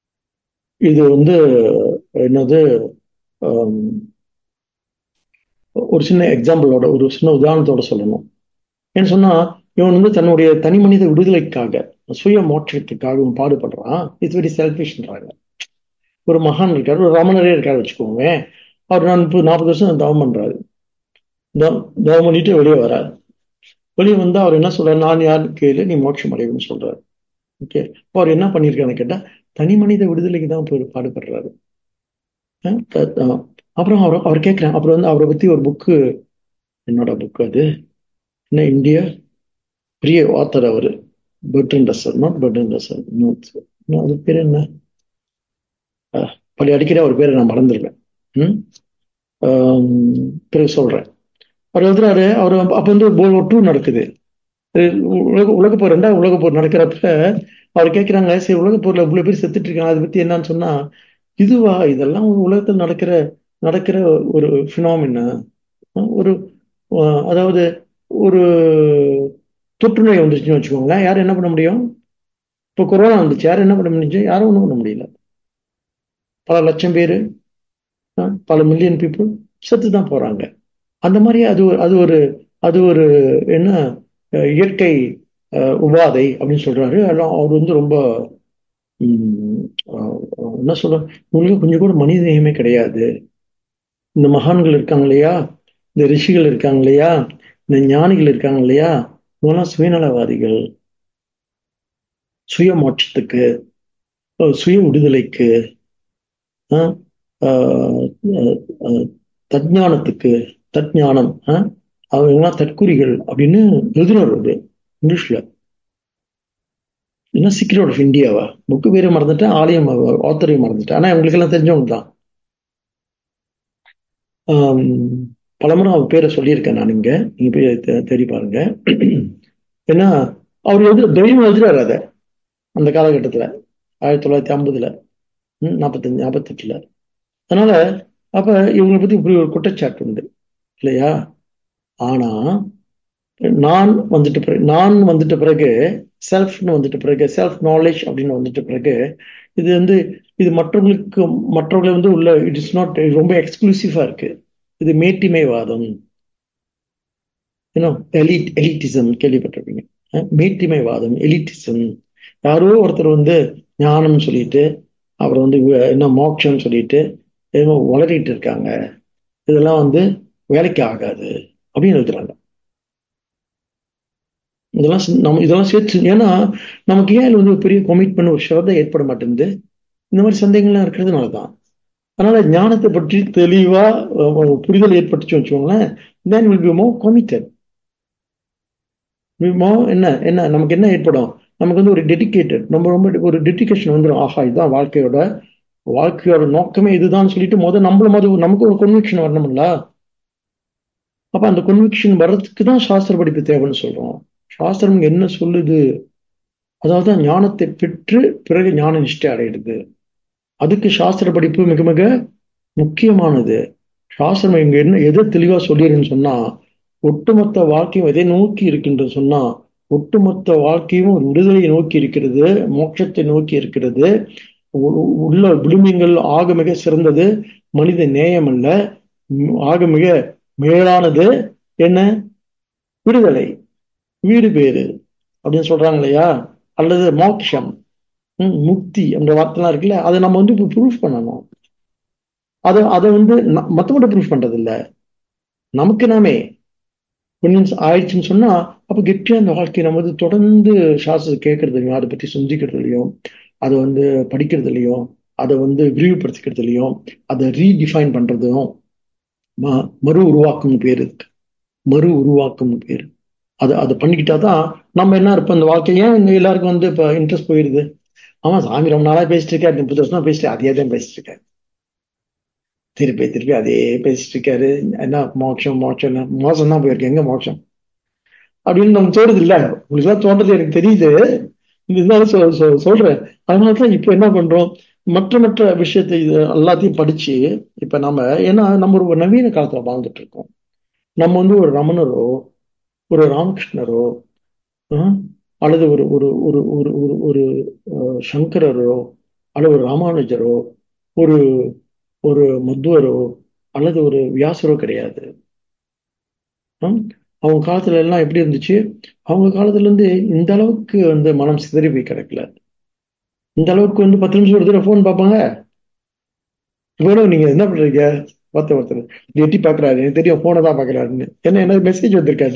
இது வந்து என்னது ஒரு சின்ன எக்ஸாம்பிளோட ஒரு சின்ன உதாரணத்தோட சொல்லணும் ஏன்னு சொன்னா இவன் வந்து தன்னுடைய தனி மனித விடுதலைக்காக சுய மோட்சத்துக்காக இவன் பாடுபடுறான் இட்ஸ் வெரி செல்ஃபிஷ்ன்றாங்க ஒரு மகான் இருக்காரு ஒரு ரமணரே இருக்காரு வச்சுக்கோங்க அவர் நான் முப்பது நாற்பது வருஷம் தவம் பண்றாரு தவம் பண்ணிட்டு வெளியே வராரு வெளியே வந்து அவர் என்ன சொல்றாரு நான் யாருன்னு கேளு நீ மோட்சம் அடைவுன்னு சொல்றாரு ஓகே இப்போ அவர் என்ன பண்ணியிருக்காருன்னு கேட்டா தனி மனித விடுதலைக்கு தான் போய் பாடுபடுறாரு அப்புறம் அவர் அவர் கேட்கிறேன் அப்புறம் வந்து அவரை பத்தி ஒரு புக்கு என்னோட புக் அது என்ன இந்தியா பெரிய ஆத்தர் அவரு Bertrand Russell not Bertrand Russell அது பேர் என்ன பழைய அடிக்கடி அவர் பேரை நான் மறந்துருக்கேன் ம் பிறகு சொல்றேன் அவர் எழுதுறாரு அவர் அப்ப வந்து ஒரு டூர் நடக்குது உலக உலக போர் ரெண்டாவது உலக போர் நடக்கிறப்ப அவர் கேட்கிறாங்க சரி உலக போர்ல இவ்வளவு பேர் செத்துட்டு இருக்காங்க அதை பத்தி என்னன்னு சொன்னா இதுவா இதெல்லாம் உலகத்தில் நடக்கிற நடக்கிற ஒரு ஃபினாமினா ஒரு அதாவது ஒரு தொற்று நோய் வந்துச்சுன்னு வச்சுக்கோங்களேன் யாரும் என்ன பண்ண முடியும் இப்போ கொரோனா வந்துச்சு யாரும் என்ன பண்ண முடிஞ்சு யாரும் ஒன்றும் பண்ண முடியல பல லட்சம் பேர் பல மில்லியன் பீப்புள் செத்து தான் போறாங்க அந்த மாதிரி அது அது ஒரு அது ஒரு என்ன இயற்கை உபாதை அப்படின்னு சொல்றாரு அவர் வந்து ரொம்ப என்ன சொல்ற உங்களுக்கு கொஞ்சம் கூட மனித நேயமே கிடையாது இந்த மகான்கள் இருக்காங்க இல்லையா இந்த ரிஷிகள் இருக்காங்க இல்லையா இந்த ஞானிகள் இருக்காங்க இல்லையா இவங்கெல்லாம் சுயநலவாதிகள் சுய மோட்சத்துக்கு சுய விடுதலைக்கு தஜானத்துக்கு தஜானம் அவங்கெல்லாம் தற்குறிகள் அப்படின்னு எழுதுறாரு அது இங்கிலீஷ்ல என்ன சீக்ரெட் ஆஃப் இந்தியாவா புக்கு பேரை மறந்துட்டேன் ஆலயம் ஆத்தரையும் மறந்துட்டேன் ஆனா உங்களுக்கு எல்லாம் தெரிஞ்சவங்க தான் பலமுறை அவர் பேரை சொல்லியிருக்கேன் நான் இங்க நீங்க போய் தேடி பாருங்க ஏன்னா அவர் எழுதுற தெய்வம் எழுதுறாரு அதை அந்த காலகட்டத்துல ஆயிரத்தி தொள்ளாயிரத்தி ஐம்பதுல நாற்பத்தஞ்சு நாற்பத்தெட்டுல அதனால அப்ப இவங்களை பத்தி இப்படி ஒரு குற்றச்சாட்டு உண்டு இல்லையா ஆனா நான் வந்துட்ட பிறகு நான் வந்துட்ட பிறகு செல்ஃப்னு வந்துட்ட பிறகு செல்ஃப் நாலேஜ் அப்படின்னு வந்துட்ட பிறகு இது வந்து இது மற்றவங்களுக்கு மற்றவங்களை வந்து உள்ள இட் இஸ் நாட் ரொம்ப எக்ஸ்க்ளூசிவா இருக்கு இது மேட்டிமைவாதம் ஏன்னோ எலிட் எலிட்டிசம் கேள்விப்பட்டிருப்பீங்க மேட்டிமைவாதம் எலிட்டிசம் யாரோ ஒருத்தர் வந்து ஞானம் சொல்லிட்டு அப்புறம் வந்து என்ன மோட்சம் சொல்லிட்டு ஏதோ வளரிட்டு இருக்காங்க இதெல்லாம் வந்து வேலைக்கு ஆகாது அப்படின்னு எழுதுறாங்க இதெல்லாம் நம்ம இதெல்லாம் சேர்த்து ஏன்னா நமக்கு ஏன் வந்து ஒரு பெரிய கமிட்மெண்ட் ஒரு ஸ்ரத்தை ஏற்பட மாட்டேங்குது இந்த மாதிரி சந்தேகங்கள்லாம் இருக்கிறதுனால தான் அதனால ஞானத்தை பற்றி தெளிவா புரிதல் ஏற்பட்டுச்சு வச்சுக்கோங்களேன் then will be more committed more என்ன என்ன நமக்கு என்ன ஏற்படும் நமக்கு வந்து ஒரு டெடிக்கேட்டட் நம்ம ரொம்ப ஒரு டெடிக்கேஷன் வந்துடும் ஆஹா இதுதான் வாழ்க்கையோட வாழ்க்கையோட நோக்கமே இதுதான் சொல்லிட்டு முதல் நம்மள முதல் நமக்கு ஒரு கொன்விக்ஷன் வரணும்ல அப்ப அந்த கொன்விக்ஷன் வர்றதுக்கு தான் சாஸ்திர படிப்பு தேவைன்னு சொல்றோம் சாஸ்திரம் என்ன சொல்லுது அதாவது ஞானத்தை பெற்று பிறகு ஞான நிஷ்டை அடையிடுது அதுக்கு சாஸ்திர படிப்பு மிக மிக முக்கியமானது சாஸ்திரம் இங்க என்ன எதை தெளிவா சொல்லிடுன்னு சொன்னா ஒட்டுமொத்த வாழ்க்கையும் எதை நோக்கி இருக்கின்றது சொன்னா ஒட்டுமொத்த வாழ்க்கையும் ஒரு விடுதலையை நோக்கி இருக்கிறது மோட்சத்தை நோக்கி இருக்கிறது உள்ள விளிம்புங்கள் ஆக மிக சிறந்தது மனித நேயம் அல்ல ஆக மிக மேலானது என்ன விடுதலை வீடு பேரு அப்படின்னு சொல்றாங்க இல்லையா அல்லது மோட்சம் முக்தி என்ற வார்த்தைலாம் இருக்குல்ல அதை நம்ம வந்து இப்போ ப்ரூஃப் பண்ணணும் அதை அதை வந்து மற்றவங்க ப்ரூஃப் பண்றது இல்லை நமக்கு நாமே கன்வின்ஸ் ஆயிடுச்சுன்னு சொன்னா அப்ப கெட்டியா அந்த வாழ்க்கையை நம்ம வந்து தொடர்ந்து சாஸ்திரத்தை கேட்கறதுலையும் அதை பத்தி சிந்திக்கிறதுலையும் அதை வந்து படிக்கிறதுலையும் அதை வந்து விரிவுபடுத்திக்கிறதுலையும் அதை ரீடிஃபைன் பண்றதும் மறு உருவாக்கம் பேர் இருக்கு மறு உருவாக்கம் பேர் அதை அதை பண்ணிக்கிட்டா தான் நம்ம என்ன இருப்போம் இந்த வாழ்க்கை ஏன் எல்லாருக்கும் வந்து இப்போ இன்ட்ரெஸ்ட் போயிடுது ஆமா சாமி ரொம்ப நாளா பேசிட்டு இருக்காரு முப்பது வருஷமா பேசிட்டு அதே தான் பேசிட்டு இருக்காரு திருப்பி திருப்பி அதே பேசிட்டு இருக்காரு என்ன மோட்சம் மோட்சம் மோசம் தான் போயிருக்கு எங்க மோட்சம் அப்படின்னு நமக்கு தோணுது இல்ல உங்களுக்கு எல்லாம் தோன்றது எனக்கு தெரியுது இருந்தாலும் சொல்றேன் அதனாலதான் இப்ப என்ன பண்றோம் மற்ற மற்ற விஷயத்தை இது எல்லாத்தையும் படிச்சு இப்ப நம்ம ஏன்னா நம்ம ஒரு நவீன காலத்துல வாழ்ந்துட்டு இருக்கோம் நம்ம வந்து ஒரு ரமணரோ ஒரு ராமகிருஷ்ணரோ அல்லது ஒரு ஒரு ஒரு ஒரு ஒரு ஒரு சங்கரரோ அல்லது ஒரு ராமானுஜரோ ஒரு ஒரு மத்துவரோ அல்லது ஒரு வியாசரோ கிடையாது ஹம்? அவங்க காலத்துல எல்லாம் எப்படி இருந்துச்சு அவங்க காலத்துல இருந்து இந்த அளவுக்கு வந்து மனம் சிதறி போய் கிடக்கல இந்த அளவுக்கு வந்து பத்து நிமிஷம் ஒரு தடவை ஃபோன் பார்ப்பாங்க இவ்வளவு நீங்க என்ன பண்றீங்க ஒருத்தர் ஒருத்தர் இது எட்டி பாக்குறாரு எனக்கு தெரியும் போனை தான் பாக்குறாருன்னு என்ன என்ன மெசேஜ் வந்திருக்காரு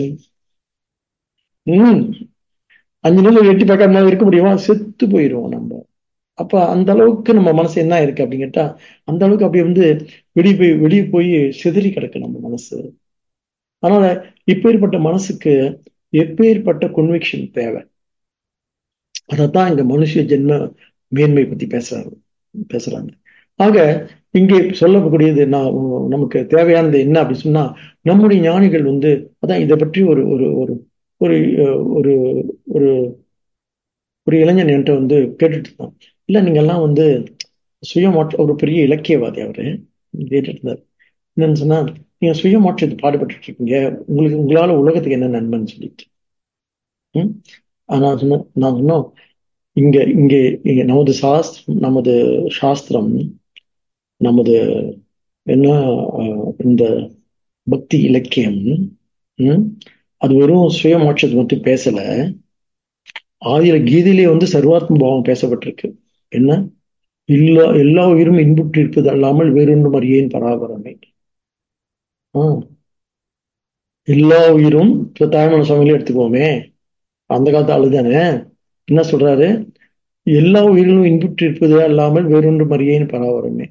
ம் அஞ்சு நிமிஷம் எட்டி பார்க்காம இருக்க முடியுமா செத்து போயிடுவோம் நம்ம அப்ப அந்த அளவுக்கு நம்ம மனசு என்ன இருக்கு அப்படின்னு கேட்டா அந்த அளவுக்கு அப்படியே வந்து வெளியே போய் வெளியே போய் சிதறி கிடக்கு நம்ம மனசு அதனால இப்பேற்பட்ட மனசுக்கு எப்பேற்பட்ட கொன்விக்ஷன் தேவை அதைத்தான் இந்த மனுஷ ஜென்ம மேன்மை பத்தி பேசுறாங்க பேசுறாங்க ஆக இங்கே சொல்லக்கூடியது நான் நமக்கு தேவையானது என்ன அப்படின்னு சொன்னா நம்முடைய ஞானிகள் வந்து அதான் இதை பற்றி ஒரு ஒரு ஒரு ஒரு ஒரு ஒரு ஒரு இளைஞன் என்கிட்ட வந்து கேட்டுட்டு இருந்தான் இல்ல நீங்க எல்லாம் வந்து சுயமாற்ற ஒரு பெரிய இலக்கியவாதி அவரு கேட்டுட்டு இருந்தார் என்னன்னு சொன்னா நீங்க சுயமாற்றத்தை பாடுபட்டு இருக்கீங்க உங்களுக்கு உங்களால உலகத்துக்கு என்ன நன்மைன்னு சொல்லிட்டு ம் நான் சொன்னேன் நான் சொன்னோம் இங்க இங்கே இங்க நமது சாஸ்திரம் நமது சாஸ்திரம் நமது என்ன இந்த பக்தி இலக்கியம் ம் அது வெறும் சுயமோட்சத்தை மட்டும் பேசல ஆதியில கீதையிலே வந்து சர்வாத்ம பாவம் பேசப்பட்டிருக்கு என்ன எல்லா எல்லா உயிரும் இன்புற்று இருப்பது அல்லாமல் வேறொன்றும் அறியேன் பராபரமே ஆஹ் எல்லா உயிரும் இப்ப தாய்மன சுவாமியில எடுத்துக்கோமே அந்த காலத்து ஆளுதானே என்ன சொல்றாரு எல்லா உயிர்களும் இன்புற்று இருப்பது அல்லாமல் வேறொன்றும் அறியேன் பராபரமே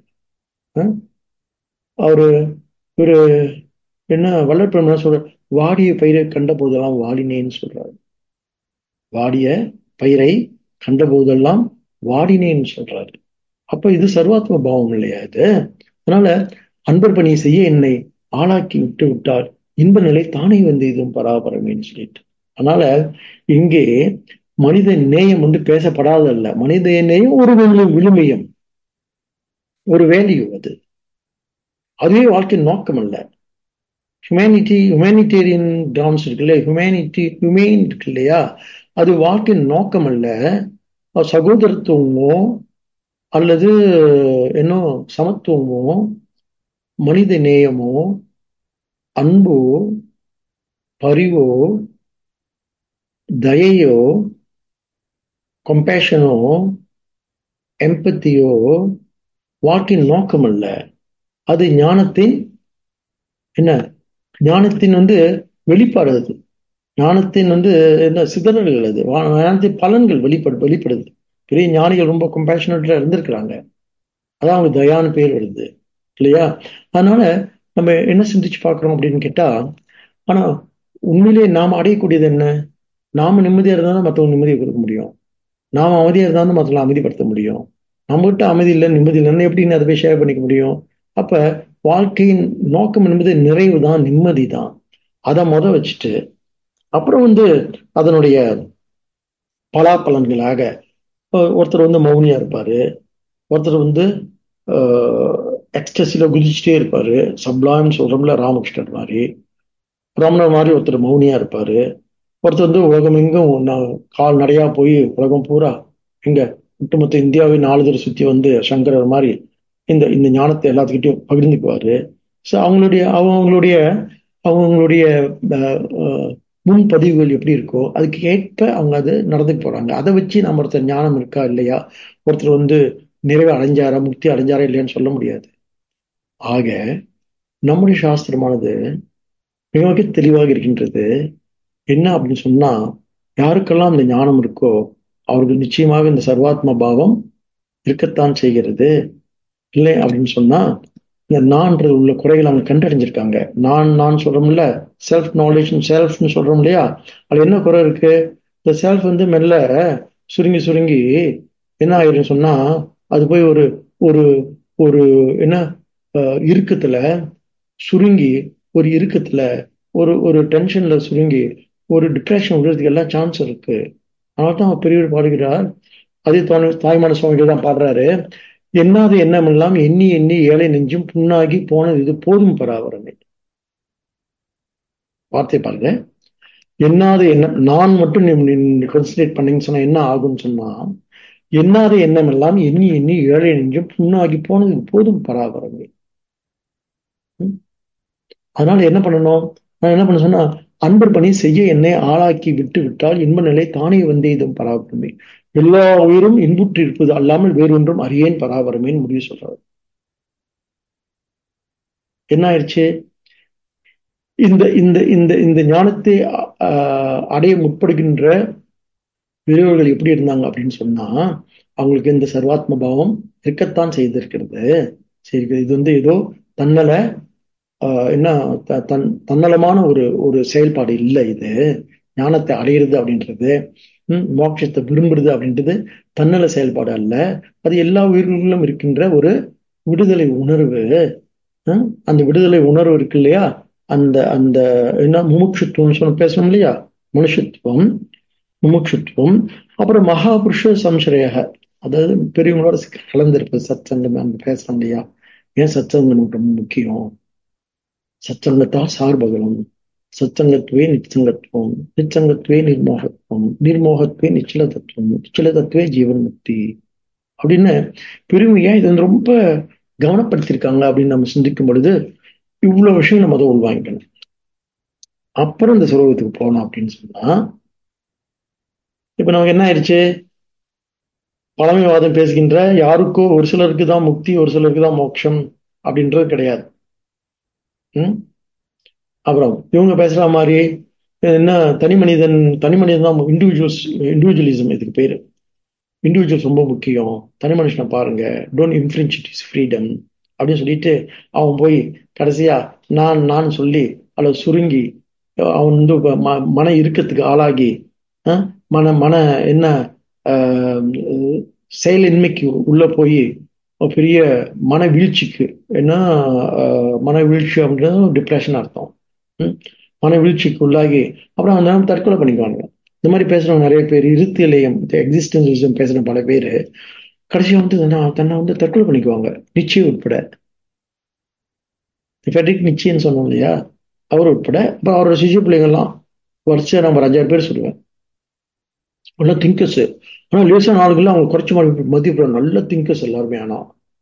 அவரு ஒரு என்ன வல்லற்பம் சொல்ற வாடிய பயிரை கண்ட போதெல்லாம் வாடினேன்னு சொல்றாரு வாடிய பயிரை கண்ட போதெல்லாம் வாடினேன்னு சொல்றாரு அப்ப இது சர்வாத்ம பாவம் இல்லையா இது அதனால அன்பர் பணியை செய்ய என்னை ஆளாக்கி விட்டு விட்டார் இன்ப நிலை தானே வந்து இதுவும் பராபரமேன்னு சொல்லிட்டு அதனால இங்கே மனித நேயம் வந்து பேசப்படாதல்ல மனித நேயம் ஒரு விழுமியம் ஒரு வேல்யூ அது அதுவே வாழ்க்கையின் நோக்கம் அல்ல ஹியூமனிட்டி ஹியூமனிடேரியன் கிரவுண்ட்ஸ் இருக்கு இல்லையா ஹியூமனிட்டி ஹியூமெயின் இருக்கு இல்லையா அது வாழ்க்கையின் நோக்கம் அல்ல சகோதரத்துவமோ அல்லது என்ன சமத்துவமோ மனித நேயமோ அன்போ பரிவோ தயையோ கம்பேஷனோ எம்பத்தியோ வாழ்க்கையின் நோக்கம் அல்ல அது ஞானத்தின் என்ன ஞானத்தின் வந்து வெளிப்பாடு அது ஞானத்தின் வந்து என்ன சிதறல்கள் அது ஞானத்தின் பலன்கள் வெளிப்படு வெளிப்படுது பெரிய ஞானிகள் ரொம்ப கம்பேஷனேட்டா இருந்திருக்கிறாங்க அதான் அவங்க தயான்னு பேர் வருது இல்லையா அதனால நம்ம என்ன சிந்திச்சு பார்க்கிறோம் அப்படின்னு கேட்டா ஆனா உண்மையிலேயே நாம் அடையக்கூடியது என்ன நாம நிம்மதியா இருந்தா தான் மற்றவங்க நிம்மதியை கொடுக்க முடியும் நாம அமைதியா இருந்தா தான் மற்றவங்களை அமைதிப்படுத்த முடியும் நம்மகிட்ட அமைதி இல்லை நிம்மதி இல்லைன்னு எப்படின்னு அதை போய் ஷேர் பண்ணிக்க முடியும் அப்ப வாழ்க்கையின் நோக்கம் என்பது நிறைவு தான் நிம்மதி தான் அதை முத வச்சுட்டு அப்புறம் வந்து அதனுடைய பலாப்பலன்களாக ஒருத்தர் வந்து மௌனியா இருப்பாரு ஒருத்தர் வந்து எக்ஸ்டசில குதிச்சுட்டே இருப்பாரு சப்ளான்னு சொல்றோம்ல ராமகிருஷ்ணர் மாதிரி ரமணர் மாதிரி ஒருத்தர் மௌனியா இருப்பாரு ஒருத்தர் வந்து உலகம் எங்கும் கால் நடையா போய் உலகம் பூரா இங்க ஒட்டுமொத்த இந்தியாவை நாலு தடவை சுத்தி வந்து சங்கரர் மாதிரி இந்த இந்த ஞானத்தை எல்லாத்துக்கிட்டையும் பகிர்ந்துக்குவாரு ஸோ அவங்களுடைய அவங்களுடைய அவங்களுடைய முன்பதிவுகள் எப்படி இருக்கோ அதுக்கு ஏற்ப அவங்க அது நடந்துட்டு போறாங்க அதை வச்சு நம்ம ஒருத்தர் ஞானம் இருக்கா இல்லையா ஒருத்தர் வந்து நிறைவு அடைஞ்சாரா முக்தி அடைஞ்சாரா இல்லையான்னு சொல்ல முடியாது ஆக நம்முடைய சாஸ்திரமானது மிக மிக தெளிவாக இருக்கின்றது என்ன அப்படின்னு சொன்னா யாருக்கெல்லாம் இந்த ஞானம் இருக்கோ அவர்கள் நிச்சயமாக இந்த சர்வாத்ம பாவம் இருக்கத்தான் செய்கிறது இல்லை அப்படின்னு சொன்னா இந்த நான்றது உள்ள குறைகள் அவங்க கண்டறிஞ்சிருக்காங்க நான் நான் சொல்றோம்ல செல்ஃப் நாலேஜ் செல்ஃப்னு சொல்றோம் இல்லையா அது என்ன குறை இருக்கு இந்த செல்ஃப் வந்து மெல்ல சுருங்கி சுருங்கி என்ன ஆயிரும் சொன்னா அது போய் ஒரு ஒரு ஒரு என்ன இறுக்கத்துல சுருங்கி ஒரு இறுக்கத்துல ஒரு ஒரு டென்ஷன்ல சுருங்கி ஒரு டிப்ரெஷன் விடுறதுக்கு எல்லாம் சான்ஸ் இருக்கு அதனால தான் பெரியவர் பாடுகிறார் அதே தாய்மான சுவாமிகள் தான் பாடுறாரு எண்ணாத எண்ணம் எல்லாம் எண்ணி எண்ணி ஏழை நெஞ்சும் புண்ணாகி போனது இது போதும் பராபரமே வார்த்தை பாருங்க எண்ணாத எண்ணம் நான் மட்டும் கன்சன்ட்ரேட் பண்ணீங்கன்னு சொன்னா என்ன ஆகும்னு சொன்னா எண்ணாத எண்ணம் எல்லாம் எண்ணி எண்ணி ஏழை நெஞ்சும் புண்ணாகி போனது போதும் பராபரமே அதனால என்ன பண்ணணும் நான் என்ன பண்ண சொன்னா அன்பர் பணி செய்ய என்னை ஆளாக்கி விட்டு விட்டால் இன்ப நிலை தானே வந்தே இதும் பராபரமே எல்லா உயிரும் இன்புற்று இருப்பது அல்லாமல் வேறொன்றும் அறியேன் பராபரமேன்னு முடிவு சொல்றாரு என்ன ஆயிடுச்சு இந்த இந்த இந்த இந்த ஞானத்தை அடைய முற்படுகின்ற பெரியவர்கள் எப்படி இருந்தாங்க அப்படின்னு சொன்னா அவங்களுக்கு இந்த சர்வாத்ம பாவம் இருக்கத்தான் செய்திருக்கிறது சரி இது வந்து ஏதோ தன்னல என்ன தன் தன்னலமான ஒரு ஒரு செயல்பாடு இல்லை இது ஞானத்தை அடையிறது அப்படின்றது மோட்சத்தை விரும்புறது அப்படின்றது தன்னல செயல்பாடு அல்ல அது எல்லா உயிர்களிலும் இருக்கின்ற ஒரு விடுதலை உணர்வு அந்த விடுதலை உணர்வு இருக்கு இல்லையா அந்த அந்த என்ன முமுட்சுத்துவம் சொன்ன பேசணும் இல்லையா மனுஷத்துவம் முமுட்சுத்துவம் அப்புறம் மகாபுருஷ சம்சரையாக அதாவது பெரியவங்களோட கலந்திருப்பது சத்சங்கம் நம்ம பேசுறோம் இல்லையா ஏன் சத்சங்கம் நமக்கு ரொம்ப முக்கியம் சத்சங்கத்தா சார்பகலம் சத்சங்கத்துவே நிச்சங்கத்துவம் நிச்சங்கத்துவே நிர்மோகத்துவம் நிர்மோகத்துவே நிச்சல தத்துவம் நிச்சல தத்துவே ஜீவன் முக்தி அப்படின்னு பெருமையா இது வந்து ரொம்ப கவனப்படுத்தியிருக்காங்க அப்படின்னு நம்ம சிந்திக்கும் பொழுது இவ்வளவு விஷயம் நம்ம அதை உள்வாங்கிக்கணும் அப்புறம் இந்த சுலோகத்துக்கு போனோம் அப்படின்னு சொன்னா இப்ப நமக்கு என்ன ஆயிடுச்சு பழமைவாதம் பேசுகின்ற யாருக்கோ ஒரு சிலருக்கு தான் முக்தி ஒரு சிலருக்கு தான் மோட்சம் அப்படின்றது கிடையாது ம் அப்புறம் இவங்க பேசுற மாதிரி என்ன தனி மனிதன் தனி மனிதன் தான் இண்டிவிஜுவல்ஸ் இண்டிவிஜுவலிசம் இதுக்கு பேரு இண்டிவிஜுவல்ஸ் ரொம்ப முக்கியம் தனி மனுஷனை பாருங்க don't infringe it is freedom அப்படின்னு சொல்லிட்டு அவன் போய் கடைசியா நான் நான் சொல்லி அல்லது சுருங்கி அவன் வந்து மன இறுக்கத்துக்கு ஆளாகி மன மன என்ன செயலின்மைக்கு உள்ள போய் பெரிய மன வீழ்ச்சிக்கு என்ன மன வீழ்ச்சி அப்படின்றது டிப்ரெஷன் அர்த்தம் மன வீழ்ச்சிக்கு உள்ளாகி அப்புறம் அந்த தற்கொலை பண்ணிக்குவாங்க இந்த மாதிரி பேசுறவங்க நிறைய பேர் இருத்தியலையம் எக்ஸிஸ்டன்சிசம் பேசுற பல பேர் கடைசியா வந்து தன்னை வந்து தற்கொலை பண்ணிக்குவாங்க நிச்சயம் உட்பட ஃபெட்ரிக் நிச்சயம்னு சொன்னோம் இல்லையா அவர் உட்பட அப்புறம் அவரோட சிசிய பிள்ளைங்கள்லாம் வரிசையா நம்ம ஒரு அஞ்சாறு பேர் சொல்லுவேன் நல்ல திங்கர்ஸ் ஆனா லேசான ஆளுகள் அவங்க குறைச்சி மதிப்பு நல்ல திங்கர்ஸ் எல்லாருமே ஆனா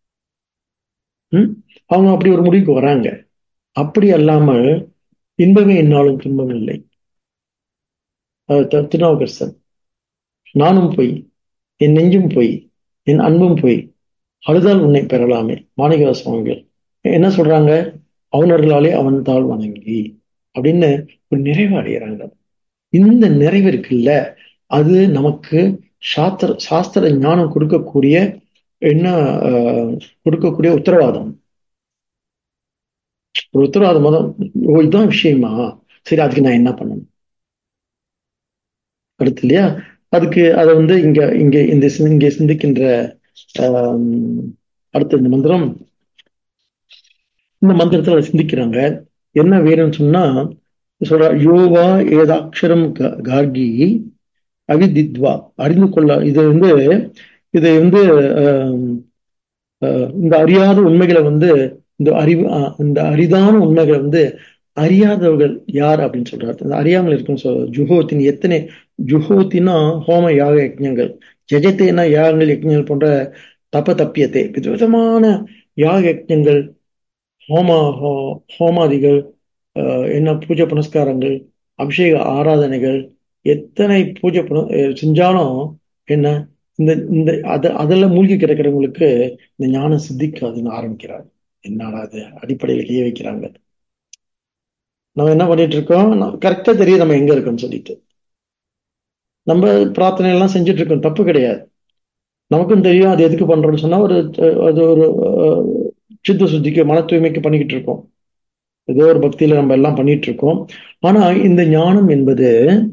ம் அவங்க அப்படி ஒரு முடிவுக்கு வராங்க அப்படி அல்லாமல் இன்பமே என்னாலும் துன்பம் இல்லை திருநாவுக்கரசன் நானும் போய் என் நெஞ்சும் போய் என் அன்பும் போய் அழுதால் உன்னை பெறலாமே மாணிக சுவாமிகள் என்ன சொல்றாங்க அவனர்களாலே அவன் தாழ் வணங்கி அப்படின்னு ஒரு நிறைவு அடைகிறாங்க இந்த நிறைவு இருக்குல்ல அது நமக்கு சாஸ்திர சாஸ்திர ஞானம் கொடுக்கக்கூடிய என்ன கொடுக்கக்கூடிய உத்தரவாதம் ஒரு உத்தரவாதம் தான் ஓ இதுதான் விஷயமா சரி அதுக்கு நான் என்ன பண்ணணும் அடுத்து இல்லையா அதுக்கு அதை வந்து இங்க இங்க இந்த இங்க சிந்திக்கின்ற அடுத்த இந்த மந்திரம் இந்த மந்திரத்துல சிந்திக்கிறாங்க என்ன வேணும்னு சொன்னா சொல்ற யோவா ஏதாட்சரம் கார்கி அவிதித்வா அறிந்து கொள்ள இது வந்து இதை வந்து இந்த அறியாத உண்மைகளை வந்து இந்த அறிவு இந்த அரிதான உண்மைகளை வந்து அறியாதவர்கள் யார் அப்படின்னு சொல்றாரு அந்த அறியாமல் இருக்கும் ஜுஹோத்தின் எத்தனை ஜுஹோத்தினா ஹோம யாக யஜ்ஞங்கள் ஜெஜத்தேனா யாகங்கள் யஜ்ஞங்கள் போன்ற தப்ப தப்பியத்தை விதவிதமான யாக யஜ்ஞங்கள் ஹோமா ஹோமாதிகள் என்ன பூஜை புனஸ்காரங்கள் அபிஷேக ஆராதனைகள் எத்தனை பூஜை புன செஞ்சாலும் என்ன இந்த இந்த அத அதெல்லாம் மூழ்கி கிடக்கிறவங்களுக்கு இந்த ஞானம் சித்திக்காதுன்னு ஆரம்பிக்கிறாங்க என்னடா அது அடிப்படையில் வெளியே வைக்கிறாங்க நம்ம என்ன பண்ணிட்டு இருக்கோம் கரெக்டா தெரியும் நம்ம எங்க இருக்கோம்னு சொல்லிட்டு நம்ம பிரார்த்தனை எல்லாம் செஞ்சுட்டு இருக்கோம் தப்பு கிடையாது நமக்கும் தெரியும் அது எதுக்கு பண்றோம்னு சொன்னா ஒரு அது ஒரு சித்த சுத்திக்கு மன தூய்மைக்கு பண்ணிக்கிட்டு இருக்கோம் ஏதோ ஒரு பக்தியில நம்ம எல்லாம் பண்ணிட்டு இருக்கோம் ஆனா இந்த ஞானம் என்பது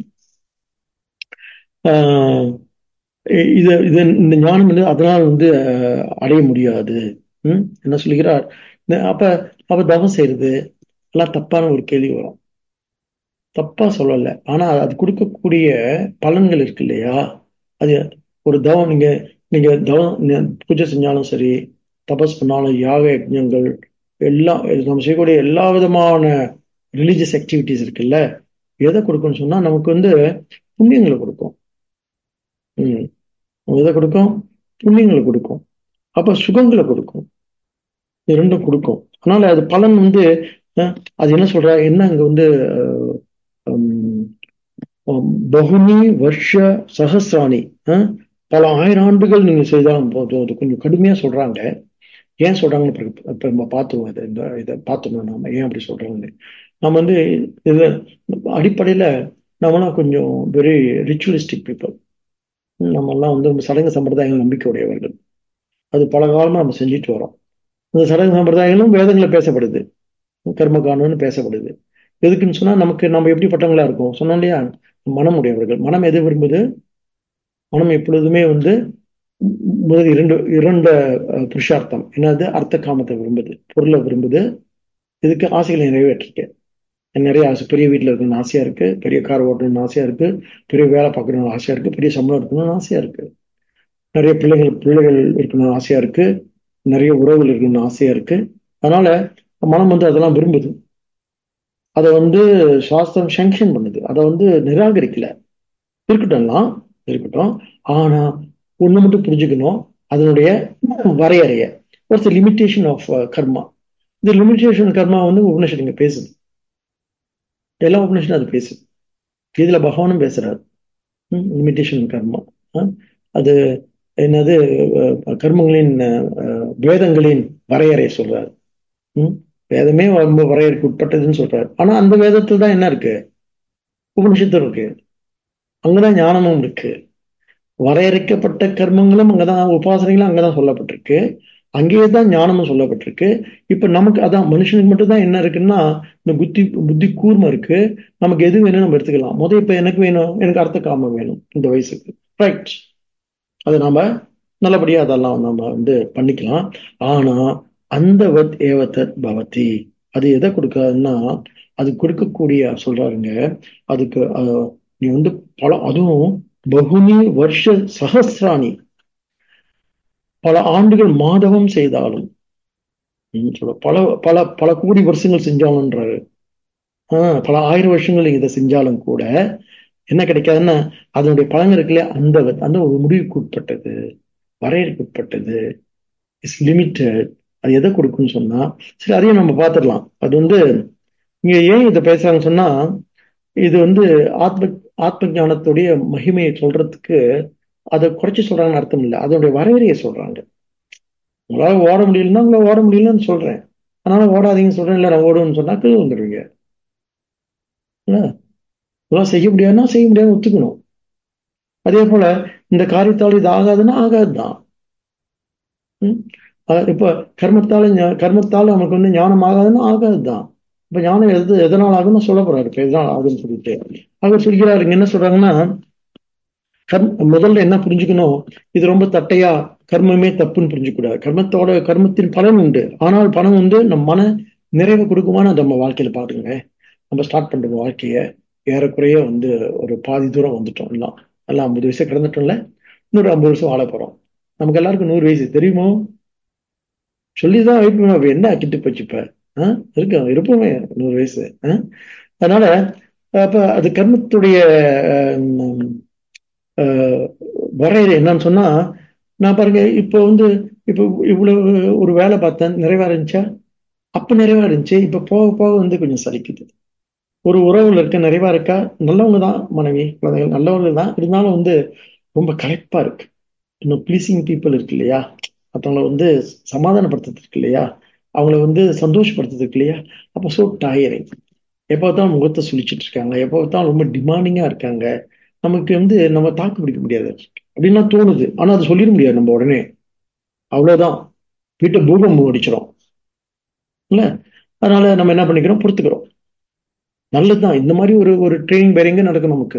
ஆஹ் இது இது இந்த ஞானம் வந்து அதனால் வந்து அடைய முடியாது ம் என்ன சொல்லுகிறார் அப்ப அப்ப தவம் செய்யறது எல்லாம் தப்பான ஒரு கேள்வி வரும் தப்பா சொல்லல ஆனா அது கொடுக்கக்கூடிய பலன்கள் இருக்கு இல்லையா அது ஒரு தவம் நீங்க நீங்க தவம் பூஜை செஞ்சாலும் சரி தபஸ் பண்ணாலும் யாக யஜ்ஞங்கள் எல்லாம் நம்ம செய்யக்கூடிய எல்லா விதமான ரிலீஜியஸ் ஆக்டிவிட்டிஸ் இருக்குல்ல எதை கொடுக்கும்னு சொன்னா நமக்கு வந்து புண்ணியங்களை கொடுக்கும் ம் எதை கொடுக்கும் புண்ணியங்களை கொடுக்கும் அப்ப சுகங்களை கொடுக்கும் இரண்டும் கொடுக்கும் அதனால அது பலன் வந்து அஹ், அது என்ன சொல்றா என்ன அங்க வந்து அஹ், உம், உம், பகுனி வருஷ சஹசிராணி அஹ், பல ஆயிரம் ஆண்டுகள் நீங்க செய்தாலும் போதும் அது கொஞ்சம் கடுமையா சொல்றாங்க ஏன் சொல்றாங்கன்னு பிறகு- இப்ப நம்ம பார்த்துருவோம் இதை இந்த இதை பார்த்தோம்னா நாம ஏன் அப்படி சொல்றாங்கன்னு நம்ம வந்து இது அடிப்படையில நம்மலாம் கொஞ்சம் வெரி ரிச்சுவலிஸ்டிக் பீப்புள் நம்ம எல்லாம் வந்து ரொம்ப சடங்கு சம்பிரதாயங்கள் நம்பிக்கை உடையவர்கள் அது பல காலமா நம்ம செஞ்சுட்டு வரோம் இந்த சடங்கு சம்பிரதாயங்களும் வேதங்களை பேசப்படுது கர்ம காணும்னு பேசப்படுது எதுக்குன்னு சொன்னா நமக்கு நம்ம எப்படிப்பட்டவங்களா இருக்கோம் சொன்னோம் இல்லையா மனம் உடையவர்கள் மனம் எது விரும்புது மனம் எப்பொழுதுமே வந்து முதல் இரண்டு இரண்ட அஹ், புருஷார்த்தம் என்னது அர்த்த காமத்தை விரும்புது பொருளை விரும்புது இதுக்கு ஆசைகளை நிறைவேற்றிக்க எனக்கு நிறைய ஆசை பெரிய வீட்டில் இருக்கணும்னு ஆசையா இருக்கு பெரிய கார் ஓட்டணும்னு ஆசையா இருக்கு பெரிய வேலை பார்க்கணும்னு ஆசையா இருக்கு பெரிய சம்பளம் இருக்கணும்னு ஆசையா இருக்கு நிறைய பிள்ளைகள் பிள்ளைகள் இருக்கணும்னு ஆசையா இருக்கு நிறைய உறவுகள் இருக்கணும்னு ஆசையா இருக்கு அதனால மனம் வந்து அதெல்லாம் விரும்புது அதை வந்து சாஸ்திரம் சங்ஷன் பண்ணுது அதை வந்து நிராகரிக்கல இருக்கட்டும்லாம் இருக்கட்டும் ஆனா ஒண்ணு மட்டும் புரிஞ்சுக்கணும் அதனுடைய வரையறைய வாட்ஸ் லிமிட்டேஷன் ஆஃப் கர்மா இந்த லிமிட்டேஷன் கர்மா வந்து உபநிஷத் இங்க பேசுது எல்லா உபநிஷனும் அது பேசுது இதுல பகவானும் பேசுறாரு லிமிட்டேஷன் கர்மா அஹ், அது என்னது அஹ், கர்மங்களின் அஹ், வேதங்களின் வரையறை சொல்றாரு ம்? வேதமே ரொம்ப வரையறைக்கு உட்பட்டதுன்னு சொல்றாரு ஆனா அந்த வேதத்துல தான் என்ன இருக்கு உபனிஷத்தும் இருக்கு அங்கதான் ஞானமும் இருக்கு வரையறுக்கப்பட்ட கர்மங்களும் அங்கதான் உபாசனைகளும் அங்கதான் சொல்லப்பட்டிருக்கு அங்கேயே தான் ஞானமும் சொல்லப்பட்டிருக்கு இப்ப நமக்கு அதான் மனுஷனுக்கு மட்டும் தான் என்ன இருக்குன்னா இந்த புத்தி புத்தி கூர்மை இருக்கு நமக்கு எது வேணும் நம்ம எடுத்துக்கலாம் முத இப்ப எனக்கு வேணும் எனக்கு அர்த்த காமம் வேணும் இந்த வயசுக்கு ரைட் அதை நாம நல்லபடியா அதெல்லாம் நம்ம வந்து பண்ணிக்கலாம் ஆனா அந்த வத் ஏவத்தத் பவதி அது எதை கொடுக்காதுன்னா அது கொடுக்கக்கூடிய சொல்றாருங்க அதுக்கு அஹ், நீ வந்து பல அதுவும் பகுனி வருஷ சஹசிராணி பல ஆண்டுகள் மாதவம் செய்தாலும் ம், சொல்ல பல பல பல கோடி வருஷங்கள் செஞ்சாலும்ன்றாரு ஆஹ் பல ஆயிரம் வருஷங்கள் நீங்க இதை செஞ்சாலும் கூட என்ன கிடைக்காதுன்னா அதனுடைய பலன் இருக்குல்ல அந்த அந்த ஒரு முடிவுக்கு உட்பட்டது வரையறைக்கு உட்பட்டது இஸ் லிமிட்டட் அது எதை கொடுக்குன்னு சொன்னா சரி அதையும் நம்ம பார்த்துடலாம் அது வந்து இங்க ஏன் இதை பேசுறாங்கன்னு சொன்னா இது வந்து ஆத்ம ஆத்ம ஞானத்துடைய மகிமையை சொல்றதுக்கு அதை குறைச்சு சொல்றாங்கன்னு அர்த்தம் இல்லை அதனுடைய வரையறையை சொல்றாங்க உங்களால ஓட முடியலன்னா உங்களால ஓட முடியலன்னு சொல்றேன் அதனால ஓடாதீங்கன்னு சொல்றேன் இல்ல நான் ஓடுவேன்னு சொன்னா கீழே வந்துடுவீங்க இல்ல இதெல்லாம் செய்ய முடியாதுன்னா செய்ய முடியாது ஒத்துக்கணும் அதே போல இந்த காரியத்தால் இது ஆகாதுன்னா ஆகாதுதான் ம்? அஹ் இப்ப கர்மத்தால ஞா- கர்மத்தால நமக்கு வந்து ஞானம் ஆகாதுன்னா ஆகாதுதான் இப்ப ஞானம் எது எதனால் ஆகும்னு சொல்ல போறாரு இப்ப இதனால் ஆகுன்னு சொல்லிட்டு அவர் சொல்கிறாரு இங்க என்ன சொல்றாங்கன்னா கர்ம முதல்ல என்ன புரிஞ்சுக்கணும் இது ரொம்ப தட்டையா கர்மமே தப்புன்னு புரிஞ்சுக்கூடாது கர்மத்தோட கர்மத்தின் பலன் உண்டு ஆனால் பணம் வந்து நம்ம மன நிறைவை கொடுக்குமான்னு நம்ம வாழ்க்கையில பாருங்க நம்ம ஸ்டார்ட் பண்ற வாழ்க்கைய ஏறக்குறைய வந்து ஒரு பாதி தூரம் வந்துட்டோம் எல்லாம் எல்லாம் ஐம்பது வயசு கிடந்துட்டோம்ல இன்னொரு ஐம்பது வருஷம் வாழ போறோம் நமக்கு எல்லாருக்கும் நூறு வயசு தெரியுமோ சொல்லிதான் வைப்போம் அப்ப என்ன கிட்டு போச்சு இப்ப ஆஹ் இருக்கு இருப்போமே நூறு வயசு ஆஹ் அதனால அப்ப அது கர்மத்துடைய ஆஹ் ஆஹ் வரையறை என்னன்னு சொன்னா நான் பாருங்க இப்போ வந்து இப்போ இவ்வளவு ஒரு வேலை பார்த்தேன் நிறைவா இருந்துச்சா அப்ப நிறைவா இருந்துச்சு இப்ப போக போக வந்து கொஞ்சம் சலிக்குது ஒரு உறவுல இருக்க நிறைவா இருக்கா நல்லவங்க தான் மனைவி குழந்தைகள் நல்லவர்கள் தான் இருந்தாலும் வந்து ரொம்ப களைப்பா இருக்கு இன்னும் ப்ளீசிங் பீப்புள் இருக்கு இல்லையா மற்றவங்களை வந்து சமாதானப்படுத்துறது இருக்கு இல்லையா அவங்கள வந்து சந்தோஷப்படுத்துறது இருக்கு இல்லையா அப்போ ஸோ டயரிங் எப்போ பார்த்தாலும் முகத்தை சுழிச்சிட்டு இருக்காங்க எப்போ பார்த்தாலும் ரொம்ப டிமாண்டிங்கா இருக்காங்க நமக்கு வந்து நம்ம தாக்கு பிடிக்க முடியாது அப்படின்னா தோணுது ஆனா அது சொல்லிட முடியாது நம்ம உடனே அவ்வளவுதான் வீட்டை பூகம்பம் அடிச்சிடும் இல்ல அதனால நம்ம என்ன பண்ணிக்கிறோம் பொறுத்துக்கிறோம் நல்லதுதான் இந்த மாதிரி ஒரு ஒரு ட்ரைனிங் வேற எங்க நடக்கும் நமக்கு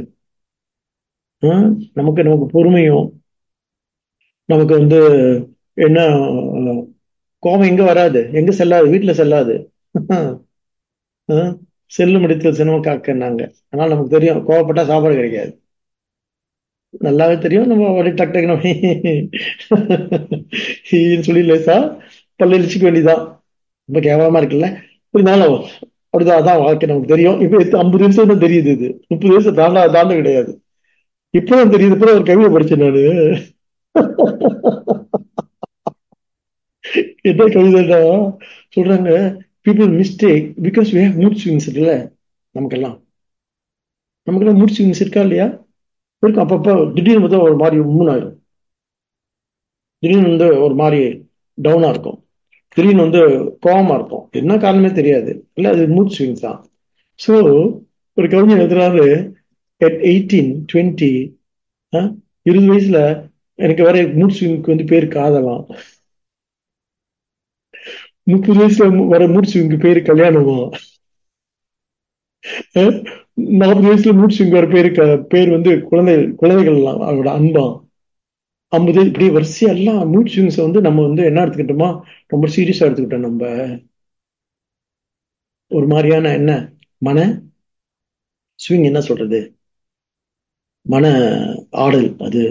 ஆஹ் நமக்கு நமக்கு பொறுமையும் நமக்கு வந்து என்ன அஹ், கோபம் எங்க வராது எங்க செல்லாது வீட்டுல செல்லாது ஆஹ், செல்லும் இடத்துல சினமம் காக்கன்னாங்க அதனால நமக்கு தெரியும் கோவப்பட்டா சாப்பாடு கிடைக்காது நல்லாவே தெரியும் நம்ம அப்படியே டக் டக்குன்னு ஹீன்னு சொல்லி லேசா பல்ல இழிச்சிக்க வேண்டியதுதான் ரொம்ப கேவலமா இருக்குல்ல இருந்தாலும் அப்படிதான் அதான் வாழ்க்கை நமக்கு தெரியும் இப்ப எத்து- ஐம்பது நிமிஷம் தான் தெரியுது இது முப்பது நிமிஷம் தாண்டா தாண்ட கிடையாது இப்பதான் தெரியுது இப்பதான் ஒரு கவிதை படிச்சேன் நானு என்ன கவிதைன்னா சொல்றாங்க people mistake because we have mood swings இருக்குல்ல நமக்கெல்லாம் நமக்கெல்லாம் மூட் ஸ்விங்ஸ் இருக்கா இல்லையா இருக்கும் அப்பப்போ திடீர்னு பார்த்தா ஒரு மாதிரி மூணாயிரும் திடீர்னு வந்து ஒரு மாதிரி டவுனா இருக்கும் திடீர்னு வந்து கோவமா இருக்கும் என்ன காரணமே தெரியாது இல்லை அது மூட் ஸ்விங்ஸ் தான் ஸோ ஒரு கவிஞர் எழுதுறாரு அட் எயிட்டீன் டுவெண்ட்டி இருபது வயசுல எனக்கு வேற மூட் ஸ்விங்க்கு வந்து பேர் காதலாம் முப்பது வயசுல வர மூட் ஸ்விங்க்கு பேரு கல்யாணமா நாற்பது வயசுல மூட் ஸ்விங் வர பேரு பேர் வந்து குழந்தை குழந்தைகள் அவரோட அன்பா ஐம்பது இப்படி வரிசையா எல்லாம் மூட் ஸ்விங்ஸ் வந்து நம்ம வந்து என்ன எடுத்துக்கிட்டோமா ரொம்ப சீரியஸா எடுத்துக்கிட்டோம் நம்ம ஒரு மாதிரியான என்ன மன ஸ்விங் என்ன சொல்றது மன ஆடல் அது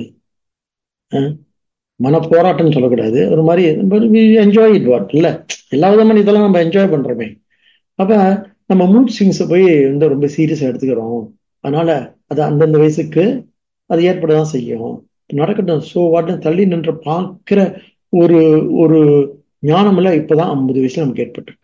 மன போராட்டம்னு சொல்லக்கூடாது ஒரு மாதிரி என்ஜாய் இட் வாட் இல்ல எல்லா விதமான இதெல்லாம் நம்ம என்ஜாய் பண்றோமே அப்ப நம்ம மூட் ஸ்விங்ஸை போய் வந்து ரொம்ப சீரியஸா எடுத்துக்கிறோம் அதனால அது அந்தந்த வயசுக்கு அது ஏற்படதான் செய்யும் நடக்கட்டும் சோ வாட்டு தள்ளி நின்று பார்க்கிற ஒரு ஒரு ஞானம் எல்லாம் இப்பதான் ஐம்பது வயசுல நமக்கு ஏற்பட்டிருக்கு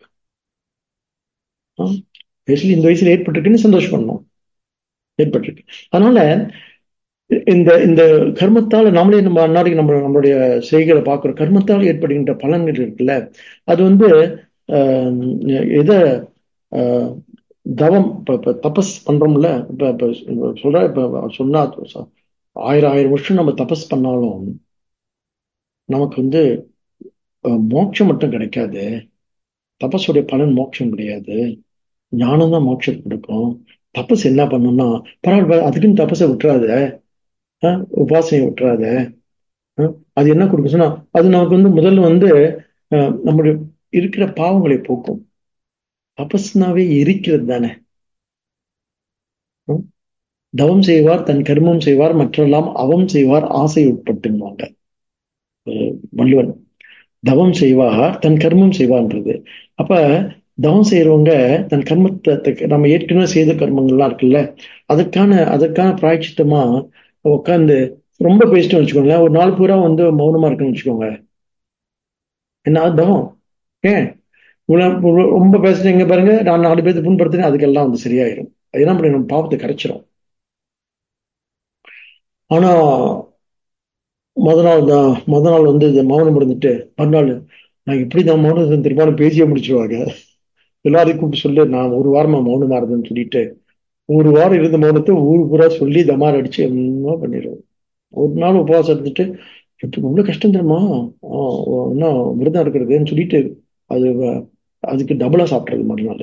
வயசுல இந்த வயசுல ஏற்பட்டிருக்குன்னு சந்தோஷம் பண்ணோம் ஏற்பட்டிருக்கு அதனால இந்த இந்த கர்மத்தால் நாமளே நம்ம அன்னாடிக்கு நம்ம நம்மளுடைய செய்களை பார்க்குறோம் கர்மத்தால் ஏற்படுகின்ற பலன்கள் இருக்குல்ல அது வந்து எதை தவம் இப்ப இப்ப தபஸ் பண்றோம்ல இப்ப இப்ப சொல்ற இப்ப சொன்னா ஆயிரம் ஆயிரம் வருஷம் நம்ம தபஸ் பண்ணாலும் நமக்கு வந்து மோட்சம் மட்டும் கிடைக்காது தபஸுடைய பலன் மோட்சம் கிடையாது ஞானம் தான் மோட்சம் கொடுக்கும் தபஸ் என்ன பண்ணும்னா பரவாயில்ல அதுக்குன்னு தபஸை விட்டுறாத உபாசனையை விட்டுறாத அது என்ன கொடுக்கும் சொன்னா அது நமக்கு வந்து முதல்ல வந்து நம்முடைய இருக்கிற பாவங்களை போக்கும் தபஸ்னாவே எரிக்கிறது தானே தவம் செய்வார் தன் கர்மம் செய்வார் மற்றெல்லாம் அவம் செய்வார் ஆசை உட்பட்டுவாங்க வள்ளுவன் தவம் செய்வார் தன் கர்மம் செய்வார்ன்றது அப்ப தவம் செய்யறவங்க தன் கர்மத்தை நம்ம ஏற்கனவே செய்த கர்மங்கள்லாம் இருக்குல்ல அதற்கான அதற்கான பிராய்ச்சித்தமா உட்காந்து ரொம்ப பேசிட்டு வச்சுக்கோங்களேன் ஒரு நாள் பூரா வந்து மௌனமா இருக்குன்னு வச்சுக்கோங்க என்ன தவம் ஏன் ரொம்ப பேசுறீங்க பாருங்க நான் நாலு பேர்த்து புண்படுத்துறேன் அதுக்கெல்லாம் வந்து சரியாயிரும் அது என்ன பண்ணி நம்ம பாவத்தை கரைச்சிரும் ஆனா முத நாள் தான் முத நாள் வந்து இந்த மௌனம் முடிஞ்சிட்டு மறுநாள் நான் இப்படி தான் மௌனம் திரும்ப பேசியே முடிச்சிருவாங்க எல்லாரையும் கூப்பிட்டு சொல்லி நான் ஒரு வாரமா மௌனமா இருந்தேன்னு சொல்லிட்டு ஒரு வாரம் இருந்த மௌனத்தை ஊரு பூரா சொல்லி தமார் அடிச்சு என்ன பண்ணிடுவோம் ஒரு நாள் உபவாசம் இருந்துட்டு எப்படி இவ்வளவு கஷ்டம் தெரியுமா என்ன விரதம் இருக்கிறதுன்னு சொல்லிட்டு அது அதுக்கு டபுளா சாப்பிட்றது மறுநாள்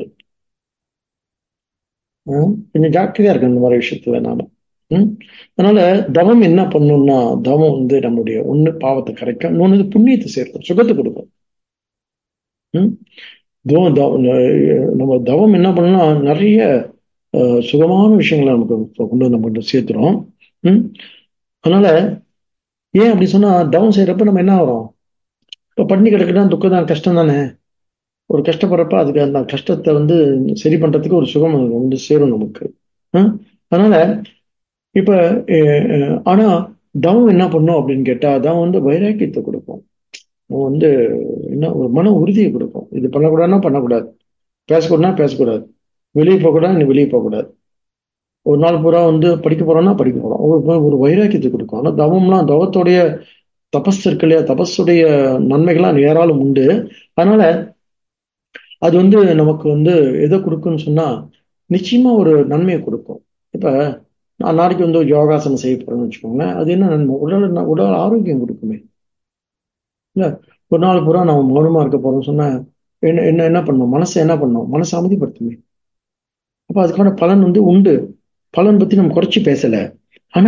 கொஞ்சம் ஜாக்கிரதையா இருக்கு இந்த மாதிரி விஷயத்துல நாம உம் அதனால தவம் என்ன பண்ணும்னா தவம் வந்து நம்மளுடைய ஒண்ணு பாவத்தை கரைக்கும் இன்னொன்னு புண்ணியத்தை சேர்க்கும் சுகத்தை கொடுக்கும் உம் தவம் நம்ம தவம் என்ன பண்ணா நிறைய சுகமான விஷயங்களை நமக்கு கொண்டு வந்து நம்ம சேர்த்துறோம் உம் அதனால ஏன் அப்படி சொன்னா தவம் செய்யறப்ப நம்ம என்ன ஆகிறோம் இப்ப பண்ணி கிடக்குன்னா துக்கம் தான் கஷ்டம் தானே ஒரு கஷ்டப்படுறப்ப அதுக்கு அந்த கஷ்டத்தை வந்து சரி பண்றதுக்கு ஒரு சுகம் வந்து சேரும் நமக்கு அதனால இப்ப ஆனா தவம் என்ன பண்ணும் அப்படின்னு கேட்டா தவம் வந்து வைராக்கியத்தை கொடுக்கும் வந்து என்ன ஒரு மன உறுதியை கொடுக்கும் இது பண்ணக்கூடாதுன்னா பண்ணக்கூடாது பேசக்கூடாதுன்னா பேசக்கூடாது வெளியே போகக்கூடாது நீ வெளியே போகக்கூடாது ஒரு நாள் பூரா வந்து படிக்க போறோம்னா படிக்க போறோம் ஒரு ஒரு வைராக்கியத்தை கொடுக்கும் ஆனா தவம்லாம் தவத்தோடைய தபஸ் இருக்கு இல்லையா தபஸுடைய நன்மைகள்லாம் ஏராளம் உண்டு அதனால அது வந்து நமக்கு வந்து எதை கொடுக்குன்னு சொன்னா நிச்சயமா ஒரு நன்மையை கொடுக்கும் இப்ப நான் நாளைக்கு வந்து யோகாசனம் செய்ய போறேன்னு வச்சுக்கோங்களேன் அது என்ன நன்மை உடல் உடல் ஆரோக்கியம் கொடுக்குமே இல்ல ஒரு நாள் பூரா நம்ம மௌனமா இருக்க போறோம்னு சொன்னா என்ன என்ன என்ன பண்ணும் மனசை என்ன பண்ணும் மனசை அமைதிப்படுத்துமே அப்ப அதுக்கான பலன் வந்து உண்டு பலன் பத்தி நம்ம குறைச்சி பேசல ஆனா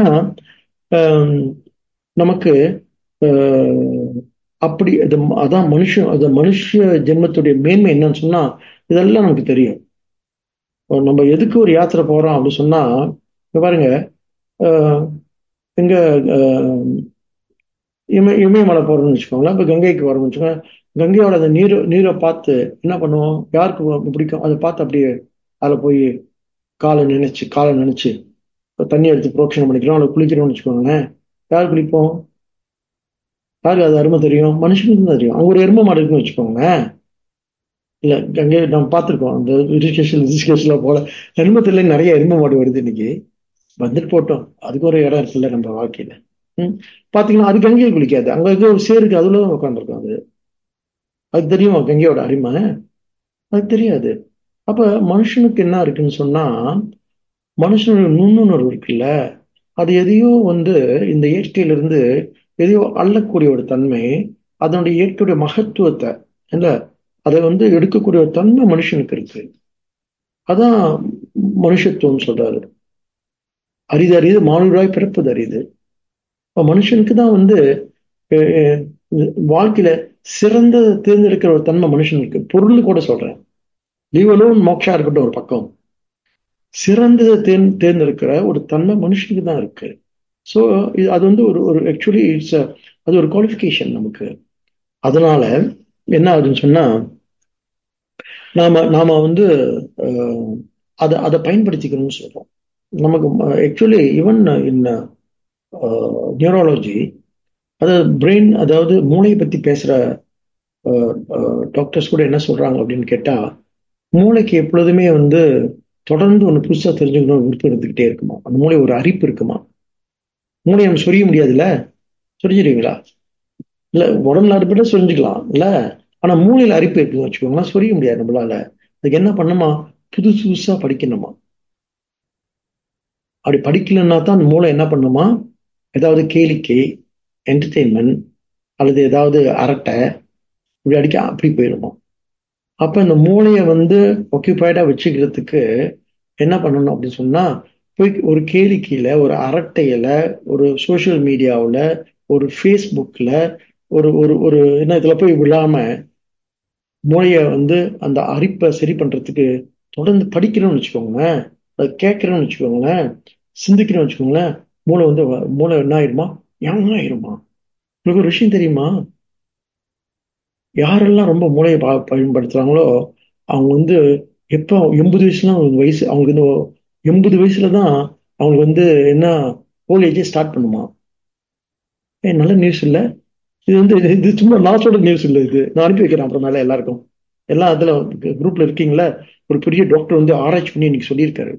நமக்கு அப்படி அது அதான் மனுஷன் அது மனுஷ ஜென்மத்துடைய மேன்மை என்னன்னு சொன்னா இதெல்லாம் நமக்கு தெரியும் நம்ம எதுக்கு ஒரு யாத்திரை போறோம் அப்படின்னு சொன்னா பாருங்க எங்க இமய இமயமலை போறோம்னு வச்சுக்கோங்களேன் இப்போ கங்கைக்கு வரோம்னு வச்சுக்கோங்க கங்கையோட அந்த நீர் நீரை பார்த்து என்ன பண்ணுவோம் யாருக்கு பிடிக்கும் அதை பார்த்து அப்படியே அதில் போய் காலை நினைச்சு காலை நினைச்சு தண்ணி எடுத்து புரோக்ஷனம் பண்ணிக்கிறோம் அதில் குளிக்கிறோம்னு வச்சுக்கோங்களேன் யார் குளிப்போம் யாருக்கு அது அருமை தெரியும் மனுஷனுக்கு தான் தெரியும் அங்க ஒரு எருமை மாடு இருக்குன்னு வச்சுக்கோங்களேன் இல்ல கங்கை நம்ம பார்த்திருக்கோம் அந்த ரிஷிகேஷன் ரிஷிகேஷ்ல போல எருமத்துல நிறைய எரும மாடு வருது இன்னைக்கு வந்துட்டு போட்டோம் அதுக்கு ஒரு இடம் இருக்குல்ல நம்ம வாழ்க்கையில ம் பாத்தீங்கன்னா அது கங்கையில் குளிக்காது அங்க இருக்க ஒரு சேருக்கு அதுல தான் உட்காந்துருக்கும் அது அது தெரியுமா கங்கையோட அருமை அது தெரியாது அப்ப மனுஷனுக்கு என்ன இருக்குன்னு சொன்னா மனுஷனோட நுண்ணுணர்வு இருக்குல்ல அது எதையோ வந்து இந்த இயற்கையிலிருந்து எதையோ அள்ளக்கூடிய ஒரு தன்மை அதனுடைய இயற்கையுடைய மகத்துவத்தை இல்ல அதை வந்து எடுக்கக்கூடிய ஒரு தன்மை மனுஷனுக்கு இருக்கு அதான் மனுஷத்துவம் சொல்றாரு அரிது அரிது மாணவராய் பிறப்பது அரிது இப்ப மனுஷனுக்கு தான் வந்து அஹ், அஹ், வாழ்க்கையில சிறந்த தேர்ந்தெடுக்கிற ஒரு தன்மை மனுஷனுக்கு பொருள் கூட சொல்றேன் லீவலும் மோக்ஷா இருக்கட்டும் ஒரு பக்கம் சிறந்ததை தேர்ந் தேர்ந்தெடுக்கிற ஒரு தன்மை மனுஷனுக்கு தான் இருக்கு ஸோ அது வந்து ஒரு ஒரு ஆக்சுவலி இட்ஸ் அது ஒரு குவாலிஃபிகேஷன் நமக்கு அதனால என்ன ஆகுதுன்னு சொன்னா நாம நாம வந்து அஹ், அதை அதை பயன்படுத்திக்கணும்னு சொல்றோம் நமக்கு ஆக்சுவலி ஈவன் இன் நியூராலஜி அதாவது பிரெயின் அதாவது மூளையை பத்தி பேசுற டாக்டர்ஸ் கூட என்ன சொல்றாங்க அப்படின்னு கேட்டா மூளைக்கு எப்பொழுதுமே வந்து தொடர்ந்து ஒன்று புதுசா தெரிஞ்சுக்கணும் விருப்பம் எடுத்துக்கிட்டே இருக்குமா அந்த மூளை ஒரு அரிப்பு இருக்குமா மூளையை நம்ம சொரிய முடியாதுல்ல சொரிஞ்சிருவீங்களா இல்ல உடம்புல அரிப்பிட்ட சொரிஞ்சுக்கலாம் இல்ல ஆனா மூளையில அரிப்பு இருக்குன்னு வச்சுக்கோங்களேன் சொரிய முடியாது நம்மளால அதுக்கு என்ன பண்ணுமா புதுசு புதுசா படிக்கணுமா அப்படி படிக்கலன்னா தான் அந்த மூளை என்ன பண்ணுமா ஏதாவது கேளிக்கை என்டர்டெயின்மெண்ட் அல்லது ஏதாவது அரட்டை இப்படி அடிக்க அப்படி போயிடுமா அப்ப இந்த மூளையை வந்து ஒக்கியூபைடா வச்சுக்கிறதுக்கு என்ன பண்ணணும் அப்படின்னு சொன்னா போய் ஒரு கேளிக்கையில ஒரு அரட்டையில ஒரு சோஷியல் மீடியாவுல ஒரு ஃபேஸ்புக்ல ஒரு ஒரு ஒரு என்ன இதுல போய் விழாம மூளைய வந்து அந்த அரிப்பை சரி பண்றதுக்கு தொடர்ந்து படிக்கிறோம்னு வச்சுக்கோங்களேன் அதை கேட்கிறோம்னு வச்சுக்கோங்களேன் சிந்திக்கிறோம்னு வச்சுக்கோங்களேன் மூளை வந்து வ- மூளை என்ன ஆயிருமா ஞாபகம் ஆயிருமா உங்களுக்கு ஒரு விஷயம் தெரியுமா யாரெல்லாம் ரொம்ப மூளையை பா- பயன்படுத்துறாங்களோ அவங்க வந்து எப்போ எண்பது வயசுல அவங்க வயசு அவங்களுக்கு இந்த எண்பது வயசுல தான் அவங்களுக்கு வந்து என்ன ஓல்டேஜே ஸ்டார்ட் பண்ணுமா ஏ நல்ல நியூஸ் இல்ல இது வந்து இது இது சும்மா நான் சொல்ற நியூஸ் இல்ல இது நான் அனுப்பி வைக்கிறேன் அப்புறமேல எல்லாருக்கும் எல்லாம் அதுல குரூப்ல இருக்கீங்களா ஒரு பெரிய டாக்டர் வந்து ஆராய்ச்சி பண்ணி இன்னைக்கு சொல்லியிருக்காரு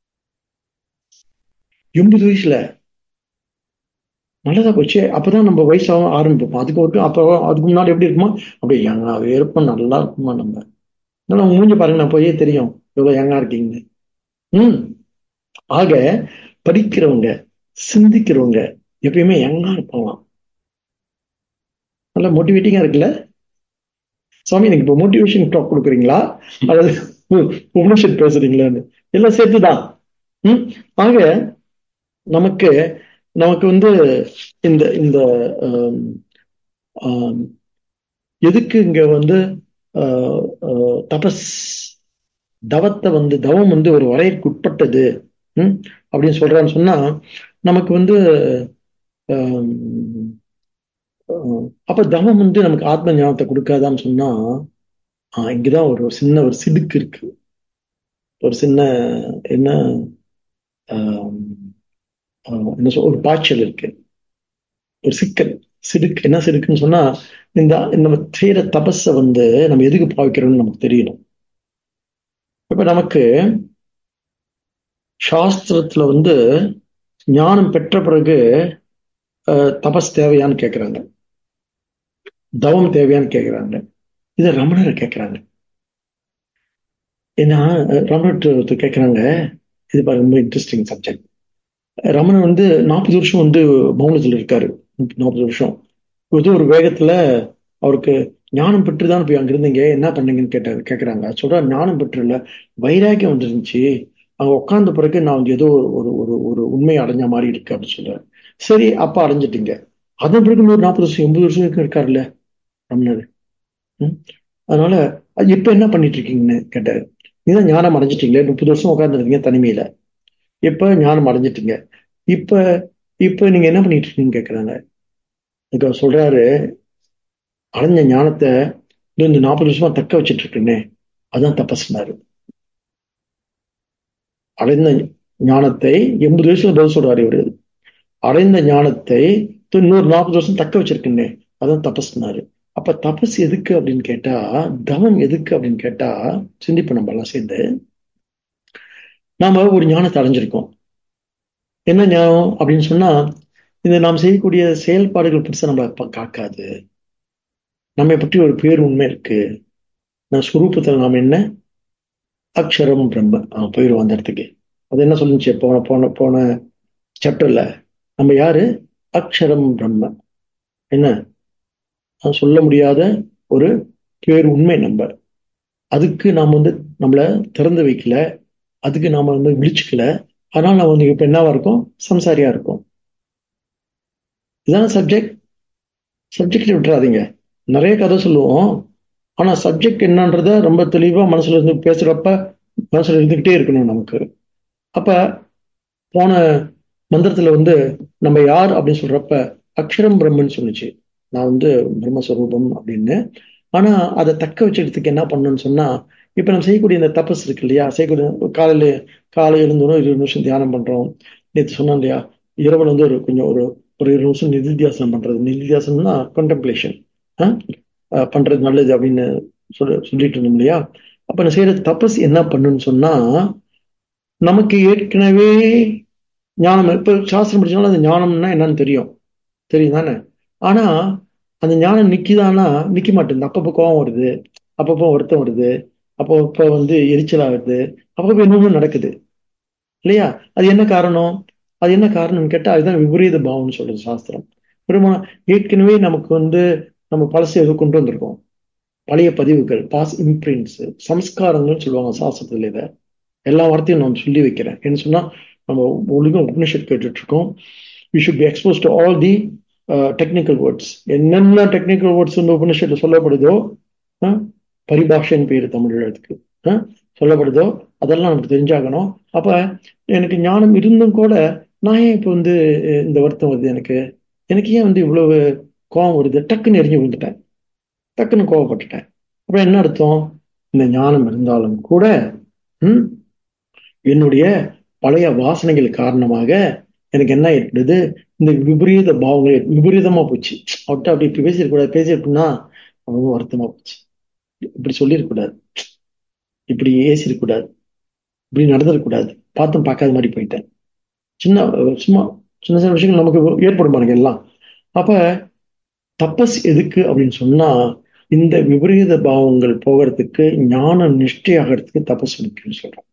எண்பது வயசுல நல்லதா போச்சு அப்பதான் நம்ம வயசாக ஆரம்பிப்போம் அதுக்கு ஒரு அப்போ அதுக்கு முன்னாடி எப்படி இருக்குமா அப்படியே யங்காவே இருப்போம் நல்லா இருக்குமா நம்ம நல்லா உங்க மூஞ்சி பாருங்க நான் போயே தெரியும் எவ்வளவு யங்கா இருக்கீங்கன்னு ம் ஆக படிக்கிறவங்க சிந்திக்கிறவங்க எப்பயுமே யங்கா இருப்பாங்களாம் நல்லா மோட்டிவேட்டிங்கா இருக்குல்ல சுவாமி எனக்கு இப்போ மோட்டிவேஷன் டாக் கொடுக்குறீங்களா அதாவது உபனிஷத் பேசுறீங்களான்னு எல்லாம் சேர்த்துதான் ம் ஆக நமக்கு நமக்கு வந்து இந்த இந்த ஆம், ஆம், எதுக்கு இங்க வந்து ஆஹ், ஆஹ், தபஸ் தவத்தை வந்து தவம் வந்து ஒரு வரையறுக்கு உட்பட்டது ம் அப்படின்னு சொல்றான்னு சொன்னா நமக்கு வந்து ஆம், ஆஹ், அப்ப தவம் வந்து நமக்கு ஆத்ம ஞானத்தை கொடுக்காதான்னு சொன்னா ஆஹ், இங்கதான் ஒரு சின்ன ஒரு சிடுக்கு இருக்கு ஒரு சின்ன என்ன ஆம், ஆஹ், என்ன சொல் ஒரு பாய்ச்சல் இருக்கு ஒரு சிக்கல் சிடுக்கு என்ன சிடுக்குன்னு சொன்னா இந்த நம்ம செய்யற தபஸை வந்து நம்ம எதுக்கு பாவிக்கிறோம்னு நமக்கு தெரியணும் இப்ப நமக்கு சாஸ்திரத்துல வந்து ஞானம் பெற்ற பிறகு அஹ், தபஸ் தேவையான்னு கேக்குறாங்க தவம் தேவையான்னு கேக்குறாங்க இதை ரமணரை கேக்குறாங்க ஏன்னா அஹ், ரமணர் ஒருத்தர் கேக்குறாங்க இது பாருங்க ரொம்ப இன்ட்ரெஸ்டிங் சப்ஜெக்ட் ரமணன் வந்து நாற்பது வருஷம் வந்து மௌனத்துல இருக்காரு நாற்பது வருஷம் ஏதோ ஒரு வேகத்துல அவருக்கு ஞானம் பெற்றுதான் போய் அங்கிருந்து இங்க என்ன பண்ணீங்கன்னு கேட்டாரு கேக்குறாங்க சொல்ற ஞானம் பெற்று இல்ல வைராக்கியம் வந்துருந்துச்சு அங்க உட்கார்ந்த பிறகு நான் வந்து ஏதோ ஒரு ஒரு ஒரு உண்மை அடைஞ்ச மாதிரி இருக்கு அப்படின்னு சொல்றாரு சரி அப்ப அடைஞ்சிட்டீங்க அதன் பிறகு இன்னொரு நாற்பது வருஷம் எண்பது வருஷம் வரைக்கும் இருக்காருல்ல ரமணர் ம்? அதனால அது இப்ப என்ன பண்ணிட்டு இருக்கீங்கன்னு கேட்டாரு நீதான் ஞானம் அடைஞ்சிட்டீங்களே முப்பது வருஷம் உட்கார்ந்துருக்கீங்க தனிமையில இப்ப ஞானம் அடைஞ்சிட்டீங்க இப்ப இப்ப நீங்க என்ன பண்ணிட்டு இருக்கீங்கன்னு கேக்குறாங்க அதுக்கு அவர் சொல்றாரு அடைஞ்ச ஞானத்தை இன்னும் இந்த நாற்பது வருஷமா தக்க வச்சிட்டு இருக்கேனே அதான் தபஸ்னாரு அடைந்த ஞானத்தை எண்பது வயசுல பதில் சொல்றாரு இவரு அடைந்த ஞானத்தை இன்னொரு நாற்பது வருஷம் தக்க வச்சிருக்கேனே அதான் தபஸ்னாரு அப்ப தபஸ் எதுக்கு அப்படின்னு கேட்டா தவம் எதுக்கு அப்படின்னு கேட்டா சிந்திப்போம் நம்ம எல்லாம் சேர்ந்து நாம ஒரு ஞானத்தை அடைஞ்சிருக்கோம் என்ன ஞானம் அப்படின்னு சொன்னா இந்த நாம் செய்யக்கூடிய செயல்பாடுகள் பெருசா நம்மள காக்காது நம்மை பற்றி ஒரு பேர் உண்மை இருக்கு நான் சுரூபத்தில் நாம் என்ன அக்ஷரம் பிரம்ம அவன் போயிடுவோம் அந்த இடத்துக்கு அது என்ன சொல்லுச்சு போன போன போன சாப்டர்ல நம்ம யாரு அக்ஷரம் பிரம்ம என்ன சொல்ல முடியாத ஒரு பேர் உண்மை நம்ம அதுக்கு நாம் வந்து நம்மள திறந்து வைக்கல அதுக்கு நாம வந்து விழிச்சுக்கல அதனால நம்ம வந்து இப்ப என்னவா இருக்கும் சம்சாரியா இருக்கும் இதுதான சப்ஜெக்ட் சப்ஜெக்ட் விட்டுறாதீங்க நிறைய கதை சொல்லுவோம் ஆனா சப்ஜெக்ட் என்னன்றத ரொம்ப தெளிவா மனசுல இருந்து பேசுறப்ப மனசுல இருந்துகிட்டே இருக்கணும் நமக்கு அப்ப போன மந்திரத்துல வந்து நம்ம யார் அப்படின்னு சொல்றப்ப அக்ஷரம் பிரம்மன் சொன்னுச்சு நான் வந்து பிரம்மஸ்வரூபம் அப்படின்னு ஆனா அதை தக்க வச்சுக்கிறதுக்கு என்ன பண்ணணும்னு சொன்னா இப்ப நம்ம செய்யக்கூடிய இந்த தபஸ் இருக்கு இல்லையா செய்யக்கூடிய காலையில காலை எழுந்தோம் இருபது நிமிஷம் தியானம் பண்றோம் நேற்று சொன்னோம் இல்லையா இரவுல வந்து ஒரு கொஞ்சம் ஒரு ஒரு இருபது நிமிஷம் நிதித்தியாசனம் பண்றது நிதித்தியாசனம்னா கண்டெம்ப்ளேஷன் பண்றது நல்லது அப்படின்னு சொல்ல சொல்லிட்டு இருந்தோம் இல்லையா அப்ப நான் செய்யற தபஸ் என்ன பண்ணுன்னு சொன்னா நமக்கு ஏற்கனவே ஞானம் இப்ப சாஸ்திரம் படிச்சாலும் அந்த ஞானம்னா என்னன்னு தெரியும் தெரியும் தானே ஆனா அந்த ஞானம் நிக்குதானா நிக்க மாட்டேங்குது அப்பப்போ கோவம் வருது அப்பப்போ வருத்தம் வருது அப்போ இப்ப வந்து எரிச்சல் ஆகுது அப்பப்போ இன்னொன்னு நடக்குது இல்லையா அது என்ன காரணம் அது என்ன காரணம்னு கேட்டா அதுதான் விபரீத பாவம்னு சொல்றது சாஸ்திரம் பெருமா ஏற்கனவே நமக்கு வந்து நம்ம பழசு எதுவும் கொண்டு வந்திருக்கோம் பழைய பதிவுகள் பாஸ் இம்ப்ரிண்ட்ஸ் சம்ஸ்காரங்கள்னு சொல்லுவாங்க சாஸ்திரத்துல இதை எல்லா வார்த்தையும் நான் சொல்லி வைக்கிறேன் என்ன சொன்னா நம்ம ஒழுங்கும் உபனிஷத் கேட்டுட்டு இருக்கோம் we should be expose to all the technical words என்னென்ன டெக்னிக்கல் வேர்ட்ஸ் வந்து உபனிஷத்துல சொல்லப்படுதோ பரிபாஷன் பேரு தமிழ் எழுத்துக்கு சொல்லப்படுதோ அதெல்லாம் நமக்கு தெரிஞ்சாகணும் அப்ப எனக்கு ஞானம் இருந்தும் கூட நான் ஏன் இப்போ வந்து இந்த வருத்தம் வருது எனக்கு எனக்கு ஏன் வந்து இவ்வளவு கோவம் வருது டக்குன்னு எரிஞ்சு விழுந்துட்டேன் டக்குன்னு கோவப்பட்டுட்டேன் அப்புறம் என்ன அர்த்தம் இந்த ஞானம் இருந்தாலும் கூட ம் என்னுடைய பழைய வாசனைகள் காரணமாக எனக்கு என்ன ஏற்படுது இந்த விபரீத பாவங்கள் விபரீதமா போச்சு அவர்கிட்ட அப்படி பேசியிருக்கூடாது பேசியிருக்குன்னா அவங்க வருத்தமா போச்சு இப்படி சொல்லியிருக்கூடாது இப்படி ஏசிருக்கூடாது இப்படி நடந்துடக்கூடாது பார்த்தும் பார்க்காத மாதிரி போயிட்டேன் சின்ன சும்மா சின்ன சின்ன விஷயங்கள் நமக்கு ஏற்படும் பாருங்க எல்லாம் அப்ப தப்பஸ் எதுக்கு அப்படின்னு சொன்னா இந்த விபரீத பாவங்கள் போகிறதுக்கு ஞான நிஷ்டையாகிறதுக்கு தபஸ் முக்கியம் சொல்றோம்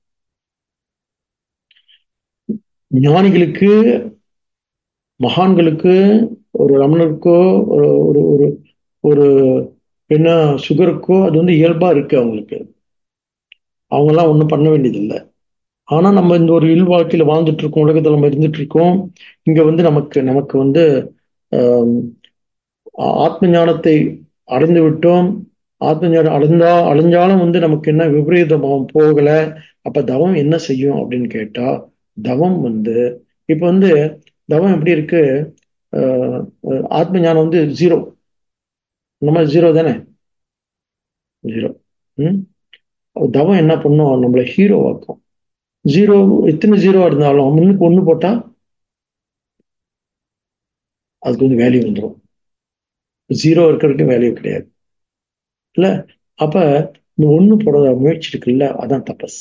ஞானிகளுக்கு மகான்களுக்கு ஒரு ரமணருக்கோ ஒரு ஒரு ஒரு ஒரு என்ன சுகருக்கோ அது வந்து இயல்பா இருக்கு அவங்களுக்கு அவங்கெல்லாம் ஒன்றும் பண்ண வேண்டியது இல்லை ஆனா நம்ம இந்த ஒரு இல் வாழ்க்கையில வாழ்ந்துட்டு இருக்கோம் உலகத்துல நம்ம இருந்துட்டு இருக்கோம் இங்க வந்து நமக்கு நமக்கு வந்து ஆத்ம ஞானத்தை அடைந்து விட்டோம் ஆத்ம ஞானம் அடைந்தா அடைஞ்சாலும் வந்து நமக்கு என்ன விபரீதமாகும் போகல அப்ப தவம் என்ன செய்யும் அப்படின்னு கேட்டா தவம் வந்து இப்ப வந்து தவம் எப்படி இருக்கு ஆத்ம ஞானம் வந்து ஜீரோ நம்ம ஜீரோ தானே ஜீரோ ம் தவம் என்ன பண்ணும் நம்மள ஹீரோ ஆக்கும் ஜீரோ எத்தனை ஜீரோ இருந்தாலும் முன்னுக்கு ஒண்ணு போட்டா அதுக்கு வந்து வேல்யூ வந்துடும் ஜீரோ இருக்கிறதுக்கு வேல்யூ கிடையாது இல்ல அப்ப இந்த ஒண்ணு போட முயற்சி இருக்குல்ல அதான் தபஸ்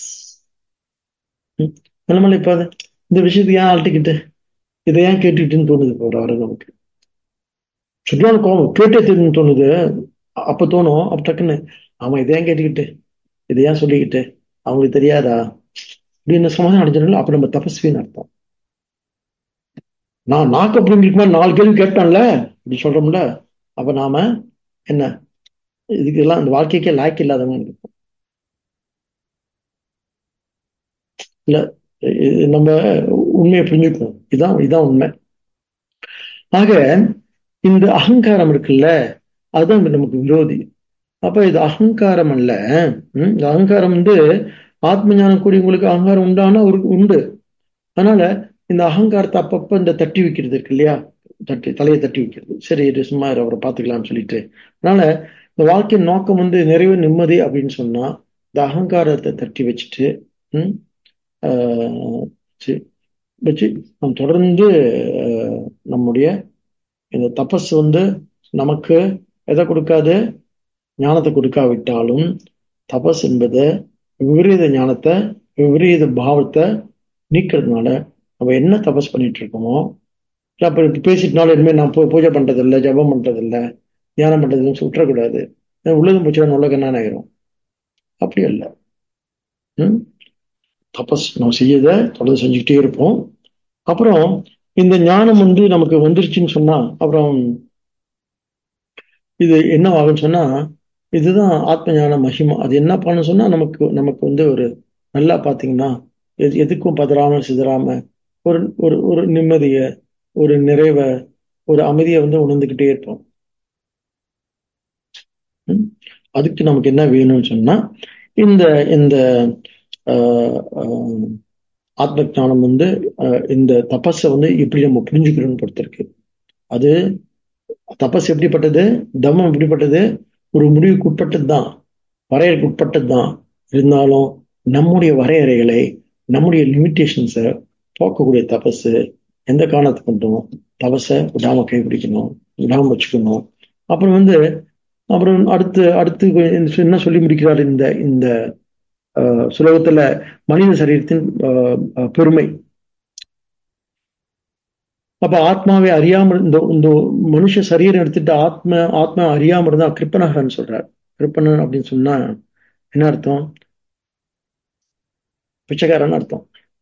நிலமல இப்ப இந்த விஷயத்துக்கு ஏன் அழட்டிக்கிட்டு இதை ஏன் கேட்டுக்கிட்டுன்னு தோணுது போறாரு நமக்கு சுற்றுலான கோபம் கேட்டே தெரியுன்னு தோணுது அப்ப தோணும் அப்ப டக்குன்னு ஆமா இதை ஏன் கேட்டுக்கிட்டு இதை ஏன் சொல்லிக்கிட்டு அவங்களுக்கு தெரியாதா அப்படின்னு சமாதானம் அடைஞ்சிடல அப்ப நம்ம தபஸ்வின்னு அர்த்தம் நான் நாக்கு அப்படிங்கிட்டு மாதிரி நாலு கேள்வி கேட்டோம்ல இப்படி சொல்றோம்ல அப்ப நாம என்ன இதுக்கெல்லாம் இந்த வாழ்க்கைக்கே லாய்க்கு இல்லாதவங்க இருக்கும் இல்ல நம்ம உண்மையை புரிஞ்சுக்கணும் இதுதான் இதுதான் உண்மை ஆக இந்த அகங்காரம் இருக்குல்ல அதுதான் நமக்கு விரோதி அப்ப இது அகங்காரம் அல்ல இந்த அகங்காரம் வந்து ஆத்ம ஞானம் கூடியவங்களுக்கு அகங்காரம் உண்டானா ஒரு உண்டு அதனால இந்த அகங்காரத்தை அப்பப்ப இந்த தட்டி வைக்கிறது இருக்கு இல்லையா தட்டி தலையை தட்டி வைக்கிறது சரி இது சும்மா அவரை பார்த்துக்கலாம்னு சொல்லிட்டு அதனால இந்த வாழ்க்கையின் நோக்கம் வந்து நிறைவு நிம்மதி அப்படின்னு சொன்னா இந்த அகங்காரத்தை தட்டி வச்சுட்டு ம் வச்சு நாம் தொடர்ந்து நம்முடைய இந்த தபஸ் வந்து நமக்கு எதை கொடுக்காது ஞானத்தை கொடுக்காவிட்டாலும் தபஸ் என்பது விபரீத ஞானத்தை விபரீத பாவத்தை நீக்கிறதுனால நம்ம என்ன தபஸ் பண்ணிட்டு இருக்கோமோ இல்ல அப்ப இப்ப பேசிட்டனால இனிமேல் நான் பூ- பூஜை பண்றது இல்லை ஜபம் பண்றது இல்லை தியானம் பண்றதுன்னு சுற்றக்கூடாது உள்ளதும் போச்சுன்னா நல்ல கண்ணான் ஆயிரும் அப்படி அல்ல ம்? தபஸ் நம்ம செய்யத தொடர்ந்து செஞ்சுக்கிட்டே இருப்போம் அப்புறம் இந்த ஞானம் வந்து நமக்கு வந்துருச்சுன்னு சொன்னா அப்புறம் இது என்ன ஆகும்னு சொன்னா இதுதான் ஆத்ம ஞான மகிமா அது என்ன பண்ணு சொன்னா நமக்கு நமக்கு வந்து ஒரு நல்லா பாத்தீங்கன்னா எது எதுக்கும் பதறாம சிதறாம ஒரு ஒரு ஒரு நிம்மதிய ஒரு நிறைவை ஒரு அமைதியை வந்து உணர்ந்துகிட்டே இருப்போம் ம்? அதுக்கு நமக்கு என்ன வேணும்னு சொன்னா இந்த இந்த ஆஹ், ஆஹ், ஆத்ம ஞானம் வந்து ஆஹ், இந்த தபஸை வந்து எப்படி நம்ம புரிஞ்சுக்கிறோம்னு பொறுத்திருக்கு அது தபஸ் எப்படிப்பட்டது தம்மம் எப்படிப்பட்டது ஒரு முடிவுக்கு உட்பட்டது தான் வரையறைக்கு உட்பட்டது தான் இருந்தாலும் நம்முடைய வரையறைகளை நம்முடைய லிமிட்டேஷன்ஸை போக்கக்கூடிய தபஸ் எந்த காரணத்தை கொண்டும் தபஸை விடாம கைப்பிடிக்கணும் விடாம வச்சுக்கணும் அப்புறம் வந்து அப்புறம் அடுத்து அடுத்து என்ன சொல்லி முடிக்கிறார் இந்த இந்த ஆஹ், சுலோகத்துல மனித சரீரத்தின் ஆஹ், ஆஹ், பெருமை அப்ப ஆத்மாவை அறியாமல் இந்த இந்த மனுஷ சரீரம் எடுத்துட்டு ஆத்ம ஆத்மா அறியாம இருந்தா கிருப்பனகன்னு சொல்றார் கிருப்பனன் அப்படின்னு சொன்னா என்ன அர்த்தம் பிச்சைக்காரன்னு அர்த்தம்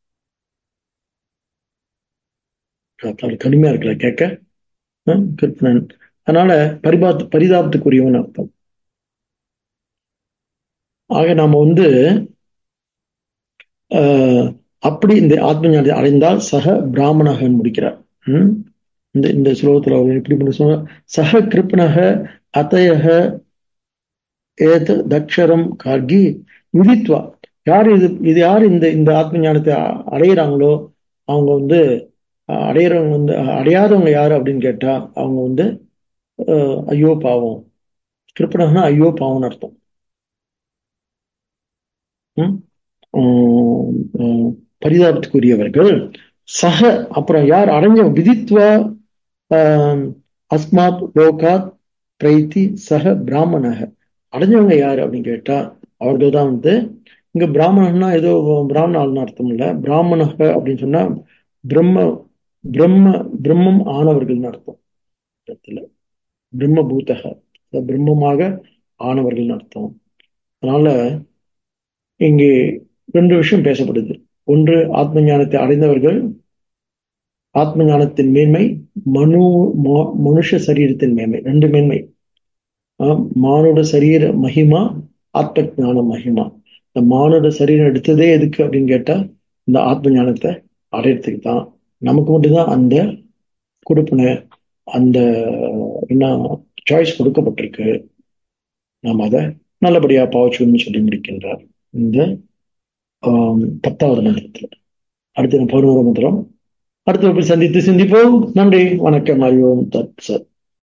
அது கடுமையா இருக்குல்ல கேட்க ஆஹ், கிருப்பனன் அதனால பரிபாத் பரிதாபத்துக்குரியவன் அர்த்தம் ஆக நாம வந்து ஆஹ், அப்படி இந்த ஆத்ம ஞானத்தை அடைந்தால் சக பிராமணகன் முடிக்கிறார் ம்? இந்த இந்த ஸ்லோகத்துல அவர் எப்படி பண்ண சொன்னா சக கிருப்பனக அத்தயக ஏத தக்ஷரம் கார்கி விதித்வா யார் இது இது யார் இந்த இந்த ஆத்ம ஞானத்தை அ- அடையிறாங்களோ அவங்க வந்து அஹ், அடையிறவங்க வந்து அஹ், அடையாதவங்க யாரு அப்படின்னு கேட்டா அவங்க வந்து அஹ், ஐயோ பாவம் கிருப்பணகனா ஐயோ பாவம்னு அர்த்தம் ம்? உம், உம், பரிதாபத்துக்குரியவர்கள் சக அப்புறம் யார் அடைஞ்ச விதித்வா ஆம், அஸ்மாத் லோகாத் பிரைத்தி சக பிராமணக அடைஞ்சவங்க யாரு அப்படின்னு கேட்டா அவர்கள் தான் வந்து இங்க பிராமணன்னா ஏதோ பிராமண ஆள்னு அர்த்தம் இல்ல பிராமணக அப்படின்னு சொன்னா பிரம்ம பிரம்ம பிரம்மம் ஆனவர்கள்னு அர்த்தம் இடத்துல பிரம்ம பூதக அதாவது பிரம்மமாக ஆனவர்கள்னு அர்த்தம் அதனால இங்கே ரெண்டு விஷயம் பேசப்படுது ஒன்று ஆத்ம ஞானத்தை அடைந்தவர்கள் ஆத்ம ஞானத்தின் மேன்மை மனு மா- மனுஷ சரீரத்தின் மேன்மை ரெண்டு மேன்மை ஆஹ் மானுட சரீர மகிமா ஆத்ம ஞான மகிமா இந்த மானுட சரீரம் எடுத்ததே எதுக்கு அப்படின்னு கேட்டா இந்த ஆத்ம ஞானத்தை அடையறதுக்கு தான் நமக்கு மட்டும்தான் அந்த கொடுப்பின அந்த என்ன சாய்ஸ் கொடுக்கப்பட்டிருக்கு நாம் அதை நல்லபடியா பாவச்சுன்னு சொல்லி முடிக்கின்றார் இந்த ஆம், பத்தாவது மந்திரத்தில் அடுத்து பதினோரு மந்திரம் அடுத்த வகுப்பில் சந்தித்து சிந்திப்போம் நன்றி வணக்கம் அறிவோம் தத் சத்